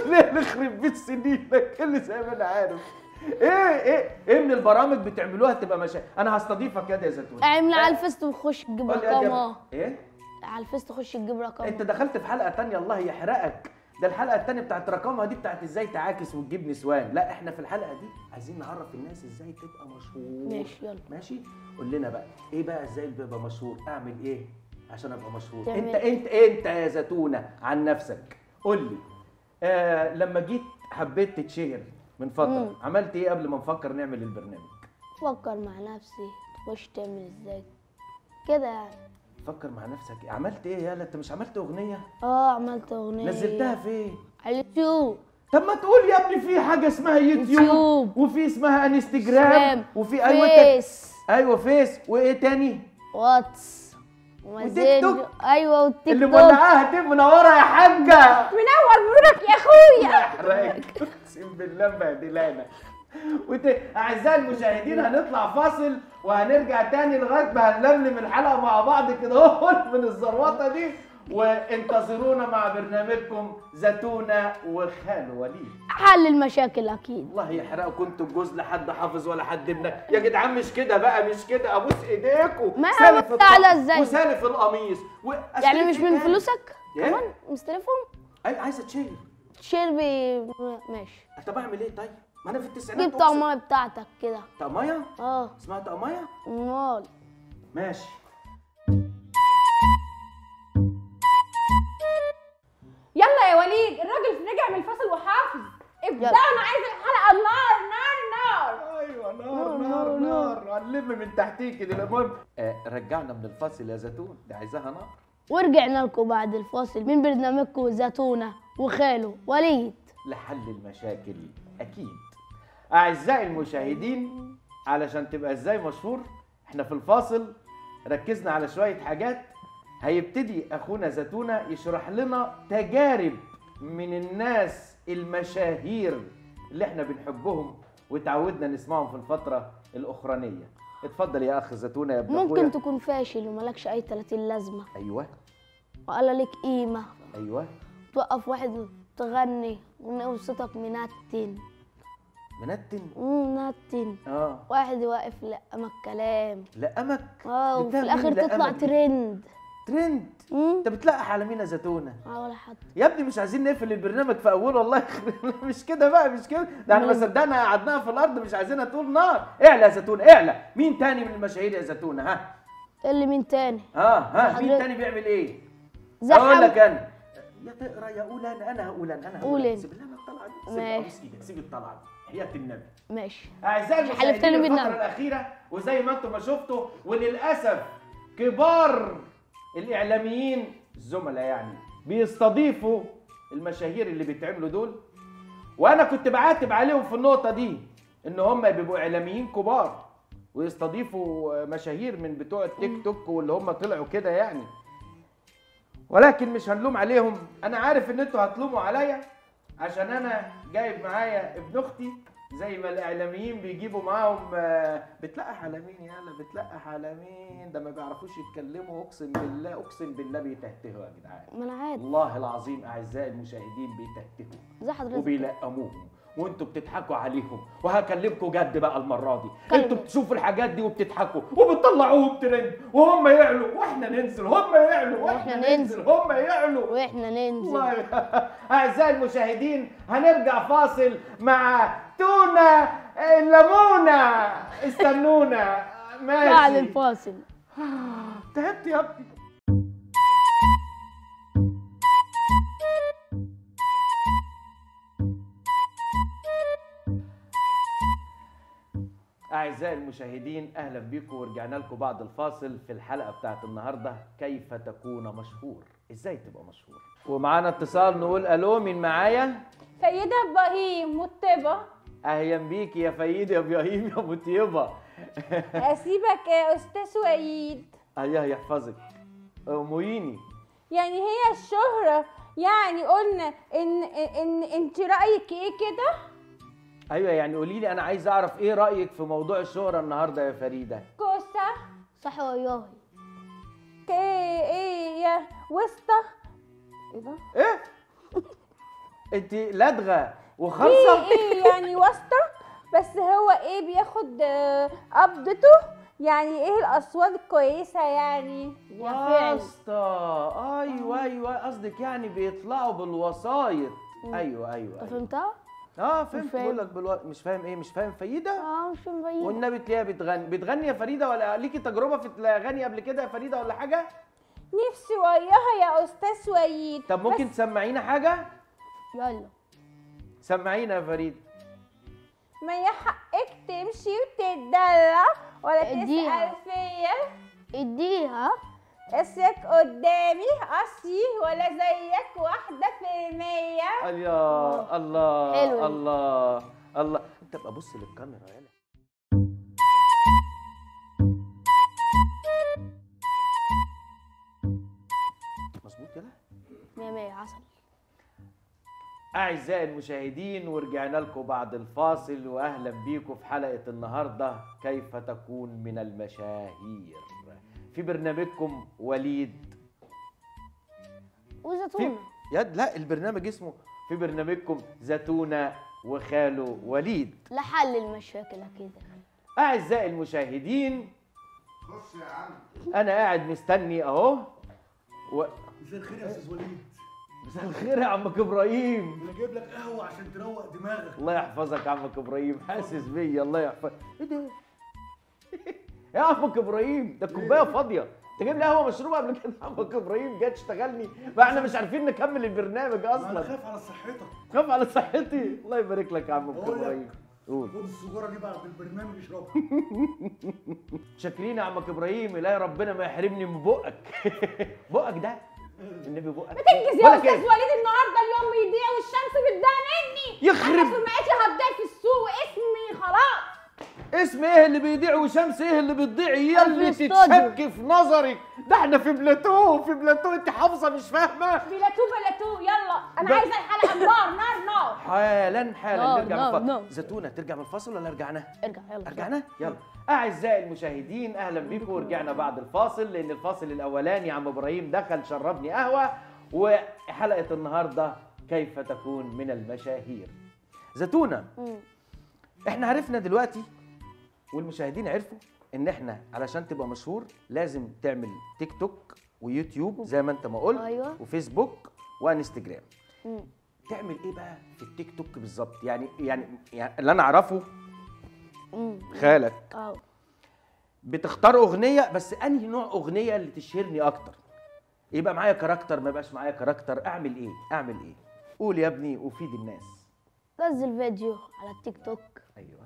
ليه يخرب بيت سنينك اللي زي ما انا عارف ايه ايه ايه من البرامج بتعملوها تبقى مشاهد انا هستضيفك يا دي يا زيتون اعمل على الفيس وخش تجيب قول لي يا جبل. رقمها ايه على الفيس تخش تجيب رقمها انت دخلت في حلقه تانية الله يحرقك ده الحلقه التانية بتاعت رقمها دي بتاعت ازاي تعاكس وتجيب نسوان لا احنا في الحلقه دي عايزين نعرف الناس ازاي تبقى مشهور ماشي، يلا. ماشي قول لنا بقى ايه بقى ازاي ببقى مشهور اعمل ايه عشان ابقى مشهور تعمل- انت انت انت يا زتونه عن نفسك قول لي آه لما جيت حبيت تتشهر من فتره مم. عملت ايه قبل ما نفكر نعمل البرنامج فكر مع نفسي تخش تعمل ازاي كده يعني فكر مع نفسك عملت ايه يالا انت مش عملت اغنيه اه عملت اغنيه نزلتها فين على اليوتيوب طب ما تقول يا ابني في حاجه اسمها يوتيوب, يوتيوب. وفي اسمها انستجرام انستجرام. وفي ايوه انت- فيس. ايوه فيس وايه تاني واتس وتيك توك. ايوه والتيك اللي توك مولعاها دي منوره يا حاجه منور نورك يا اخويا احرقك اقسم بالله مبهدلانا وت... اعزائي المشاهدين هنطلع فاصل وهنرجع تاني لغايه ما هنلملم الحلقه مع بعض كده اهو من الزروطه دي وانتظرونا مع برنامجكم زتونه وخال وليد حل المشاكل اكيد الله يحرقكم انتوا الجوز لا حد حافظ ولا حد ابنك يا جدعان مش كده بقى مش كده ابوس ايديكم ما سالف أبص على الطقم ازاي؟ وسالف القميص و... يعني مش إيه من تاني؟ فلوسك إيه؟ كمان مستلفهم اي عايزه تشيل شربي ماشي طب اعمل ايه طيب ما انا في التسعينات جيب أقسم. طعمية بتاعتك كده طقميه اه اسمها طقميه امال ماشي يلا يا وليد الراجل رجع من الفصل وحافظ ابدا انا عايز الحلقه نار نار نار ايوه نار نار نار هنلم من تحتيك كده المهم آه رجعنا من الفصل يا زيتون دي عايزاها نار ورجعنا لكم بعد الفاصل من برنامجكم زيتونة وخاله وليد لحل المشاكل اكيد اعزائي المشاهدين علشان تبقى ازاي مشهور احنا في الفاصل ركزنا على شويه حاجات هيبتدي اخونا زيتونه يشرح لنا تجارب من الناس المشاهير اللي احنا بنحبهم وتعودنا نسمعهم في الفتره الاخرانيه اتفضل يا اخ زيتونه يا ابن أخويا. ممكن تكون فاشل وملكش اي 30 لازمة ايوه ولا ليك قيمة ايوه توقف واحد تغني وصوتك منتن منتن منتن اه واحد واقف لقمك كلام لقمك اه وفي بتعمل الاخر إيه تطلع لقمك دي؟ ترند ترند انت بتلقح على مين يا زيتونه اه ولا حد يا ابني مش عايزين نقفل البرنامج في اوله والله يخرب مش كده بقى مش كده ده احنا ما صدقنا قعدناها في الارض مش عايزينها تقول نار اعلى يا زيتونه اعلى مين تاني من المشاهير يا زيتونه ها اللي مين تاني ها ها مين حضرتك. تاني بيعمل ايه زي اقول حم- لك انا يا تقرا يا اقول انا انا هقول انا انا هقول قول أنا. انت. سيب لنا الطلعه دي سيب ماشي. ابوس ايدك سيب الطلعه دي حياه النبي ماشي اعزائي مش المشاهدين حلفتني الفتره بالنبي. الاخيره وزي ما انتم ما شفتوا وللاسف كبار الاعلاميين الزملاء يعني بيستضيفوا المشاهير اللي بيتعملوا دول وانا كنت بعاتب عليهم في النقطه دي ان هم بيبقوا اعلاميين كبار ويستضيفوا مشاهير من بتوع التيك توك واللي هم طلعوا كده يعني ولكن مش هنلوم عليهم انا عارف ان انتوا هتلوموا عليا عشان انا جايب معايا ابن اختي زي ما الاعلاميين بيجيبوا معاهم آه، بتلقح على مين يالا بتلقح على مين ده ما بيعرفوش يتكلموا اقسم بالله اقسم بالله بيتهتهوا يا جدعان ما انا عارف والله العظيم اعزائي المشاهدين بيتهتهوا زي حضرتك وبيلقموهم وانتوا بتضحكوا عليهم وهكلمكم جد بقى المره دي كلمني. انتوا بتشوفوا الحاجات دي وبتضحكوا وبتطلعوهم ترند وهم يعلوا واحنا ننزل هم يعلوا واحنا واحنا ننزل هم يعلوا واحنا ننزل والله اعزائي المشاهدين هنرجع فاصل مع تونه الليمونه استنونا ماشي بعد الفاصل تعبت يا ابني أعزائي المشاهدين أهلا بكم ورجعنا لكم بعد الفاصل في الحلقة بتاعت النهاردة كيف تكون مشهور إزاي تبقى مشهور ومعانا اتصال نقول ألو مين معايا سيدة ابراهيم مطبة أهلا بيك يا فايد يا إبراهيم يا مطيبة اسيبك يا استاذ وليد الله يحفظك أمويني يعني هي الشهرة يعني قلنا ان ان انت رايك ايه كده أيوة يعني قولي لي أنا عايز أعرف إيه رأيك في موضوع الشهرة النهاردة يا فريدة كوسة صح وياهي ايه ايه يا وسطة ايه ده إيه انت لدغه في وخرصه ايه يعني واسطه بس هو ايه بياخد آه، قبضته يعني ايه الاصوات الكويسه يعني واسطه ايوه ايوه قصدك يعني بيطلعوا بالوسايط مم. ايوه ايوه انت أيوة. فهمتها؟ اه فهمت فاهم. بقول لك بالو... مش فاهم ايه مش فاهم فريده اه مش فاهم بعيد والنبي تلاقيها بتغني بتغني يا فريده ولا ليكي تجربه في الاغاني قبل كده يا فريده ولا حاجه نفسي وياها يا استاذ وليد طب ممكن تسمعينا حاجه يلا سمعينا يا فريده ما يحقك تمشي وتتدلع ولا اديها. تسأل فيا اديها اسمك قدامي اصلي ولا زيك واحدة في المية الله الله حلوة. الله الله انت ابقى بص للكاميرا يلا مظبوط كده مية مية عسل أعزائي المشاهدين ورجعنا لكم بعد الفاصل وأهلا بيكم في حلقة النهاردة كيف تكون من المشاهير في برنامجكم وليد في وزيتونة يد لا البرنامج اسمه في برنامجكم زتونة وخاله وليد لحل المشاكل اكيد أعزائي المشاهدين خش يا عم أنا قاعد مستني أهو و... مساء الخير يا استاذ وليد مساء الخير يا عمك إبراهيم انا جايب لك قهوه عشان تروق دماغك الله يحفظك يا عمك ابراهيم حاسس بيا الله يحفظك ايه ده يا عمك ابراهيم ده الكوبايه فاضيه انت جايب لي قهوه مشروبه قبل كده عمك ابراهيم جاي تشتغلني بقى احنا مش عارفين نكمل البرنامج انا اصلا خايف على صحتك خاف على صحتي الله يبارك لك يا عمك بقول لك. ابراهيم قول خد السجاره دي بعد البرنامج اشربها شاكرين يا عمك ابراهيم الهي ربنا ما يحرمني من بقك بقك ده النبي بقك بتنجز يا بقولك استاذ إيه؟ وليد النهارده اليوم بيضيع والشمس بتضيع مني يخرب- انا سمعتي هتضيع في السوق اسمي خلاص اسم ايه اللي بيضيع وشمس ايه اللي بتضيع يا اللي في تتشك في نظرك ده احنا في بلاتو في بلاتو انت حافظه مش فاهمه بلاتو بلاتو يلا انا ب- عايزه الحلقه نار نار نار حالا حالا نو، نرجع نو، من نو. الفاصل زتونه ترجع من الفاصل ولا رجعنا؟ ارجع يلا رجعنا؟ يلا اعزائي المشاهدين اهلا بيكم ورجعنا بعد الفاصل لان الفاصل الاولاني عم ابراهيم دخل شربني قهوه وحلقه النهارده كيف تكون من المشاهير زتونه مم. احنا عرفنا دلوقتي والمشاهدين عرفوا ان احنا علشان تبقى مشهور لازم تعمل تيك توك ويوتيوب زي ما انت ما قلت أيوة. وفيسبوك وانستجرام مم. تعمل ايه بقى في التيك توك بالظبط يعني يعني يعني اللي انا اعرفه مم. خالك اه بتختار اغنيه بس انهي نوع اغنيه اللي تشهرني اكتر يبقى معايا كاركتر ما يبقاش معايا كاركتر اعمل ايه اعمل ايه قول يا ابني وفيد الناس نزل فيديو على التيك توك ايوه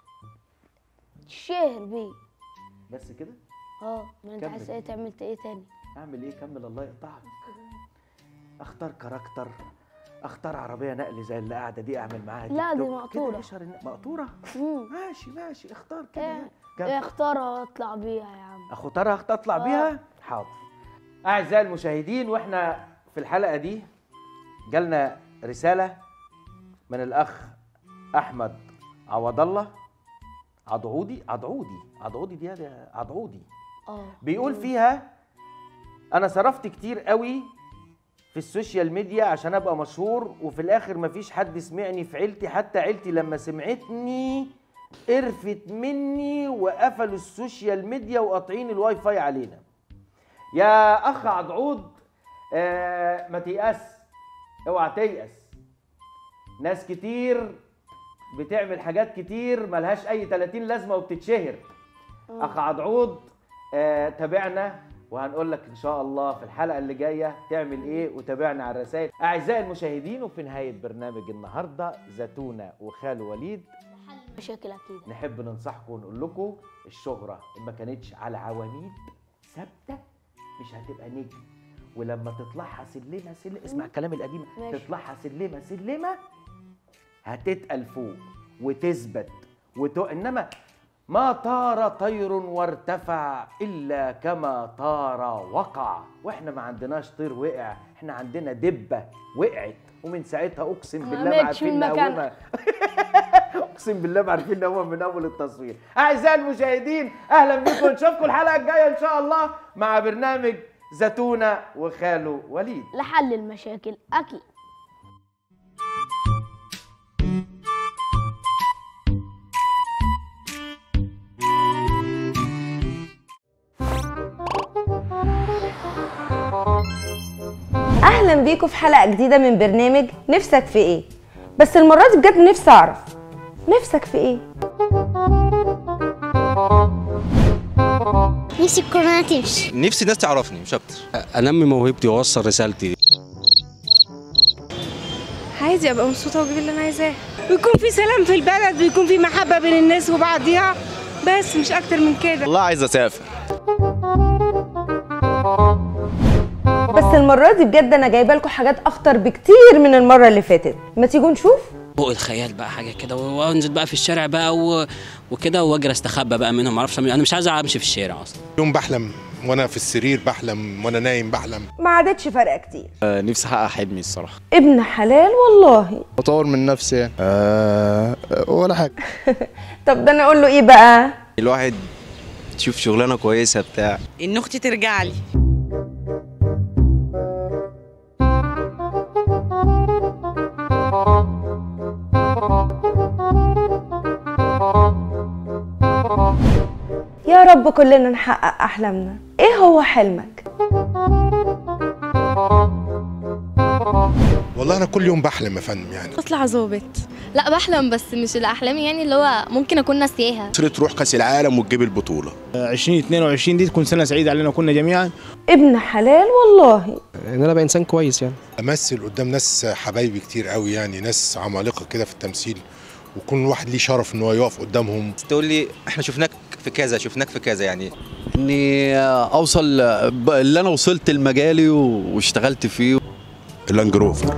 شهر بيه بس كده اه ما انت كمل. عايز ايه تعمل ايه تاني اعمل ايه كمل الله يقطعك اختار كاركتر اختار عربيه نقل زي اللي قاعده دي اعمل معاها لا، تيك دي توك. مقطورة. كده يشهر الن- مقطوره مم. ماشي ماشي اختار كده ايه كمل. ايه اختارها واطلع بيها يا عم اختارها اخت اطلع آه. بيها حاضر اعزائي المشاهدين واحنا في الحلقه دي جالنا رساله من الاخ احمد عوض الله عضعودي عضعودي عضعودي دي هذا عضعودي اه بيقول فيها انا صرفت كتير قوي في السوشيال ميديا عشان ابقى مشهور وفي الاخر مفيش حد سمعني في عيلتي حتى عيلتي لما سمعتني قرفت مني وقفلوا السوشيال ميديا وقاطعين الواي فاي علينا يا اخ عضعود آه ما تيأس اوعى تيأس ناس كتير بتعمل حاجات كتير ملهاش اي 30 لازمه وبتتشهر اخ عضعود آه تابعنا وهنقول لك ان شاء الله في الحلقه اللي جايه تعمل ايه وتابعنا على الرسائل اعزائي المشاهدين وفي نهايه برنامج النهارده زتونه وخالو وليد مشاكل اكيد نحب ننصحكم ونقول لكم الشهره إن ما كانتش على عواميد ثابته مش هتبقى نجم ولما تطلعها سلمه سلمه اسمع الكلام القديم ماشي. تطلعها سلمه سلمه هتتقل فوق وتثبت وت... انما ما طار طير وارتفع الا كما طار وقع واحنا ما عندناش طير وقع احنا عندنا دبه وقعت ومن ساعتها اقسم ما بالله ما ماتش عارفين من مكانها. نقومها اقسم بالله ما عارفين نقومها من اول التصوير اعزائي المشاهدين اهلا بكم نشوفكم الحلقه الجايه ان شاء الله مع برنامج زتونه وخاله وليد لحل المشاكل اكيد اهلا بيكم في حلقه جديده من برنامج نفسك في ايه بس المره دي بجد نفسي اعرف نفسك في ايه نفسي الكورونا تمشي نفسي الناس تعرفني مش اكتر انمي موهبتي واوصل رسالتي عايزة ابقى مبسوطة واجيب اللي انا عايزاه ويكون في سلام في البلد ويكون في محبة بين الناس وبعضيها بس مش اكتر من كده والله عايز اسافر بس المره دي بجد انا جايبه لكم حاجات اخطر بكتير من المره اللي فاتت ما تيجوا نشوف فوق الخيال بقى حاجه كده وانزل بقى في الشارع بقى و... وكده واجري استخبى بقى منهم ما اعرفش أعمل- انا مش عايز امشي في الشارع اصلا يوم بحلم وانا في السرير بحلم وانا نايم بحلم ما عادتش فارقه كتير نفسي احقق حلمي الصراحه ابن حلال والله بطور من نفسي يعني آه ولا حاجه طب ده انا اقول له ايه بقى الواحد تشوف شغلانه كويسه بتاع ان اختي ترجع لي يا رب كلنا نحقق احلامنا ايه هو حلمك والله انا كل يوم بحلم يا فندم يعني اطلع ظابط لا بحلم بس مش الاحلام يعني اللي هو ممكن اكون ناسياها مصر تروح كاس العالم وتجيب البطوله 2022 دي تكون سنه سعيده علينا كنا جميعا ابن حلال والله ان انا ابقى انسان كويس يعني امثل قدام ناس حبايبي كتير قوي يعني ناس عمالقه كده في التمثيل وكل واحد ليه شرف ان هو يقف قدامهم تقول لي احنا شفناك في كذا شفناك في كذا يعني اني اوصل ب- اللي انا وصلت لمجالي و- واشتغلت فيه اللانج روفر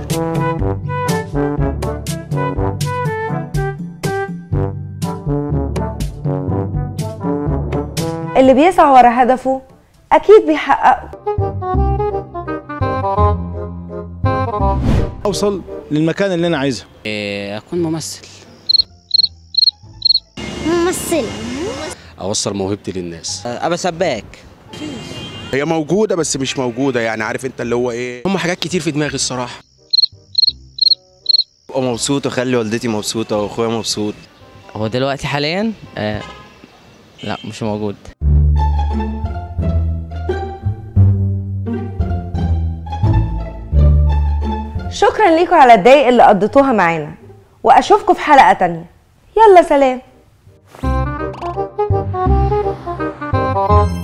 اللي بيسعى ورا هدفه اكيد بيحققه اوصل للمكان اللي انا عايزه إيه، اكون ممثل ممثلة اوصل موهبتي للناس ابقى سباك هي موجوده بس مش موجوده يعني عارف انت اللي هو ايه هم حاجات كتير في دماغي الصراحه ابقى مبسوط واخلي والدتي مبسوطه واخويا مبسوط هو دلوقتي حاليا آه لا مش موجود شكرا ليكم على الدقايق اللي قضيتوها معانا واشوفكم في حلقه تانية يلا سلام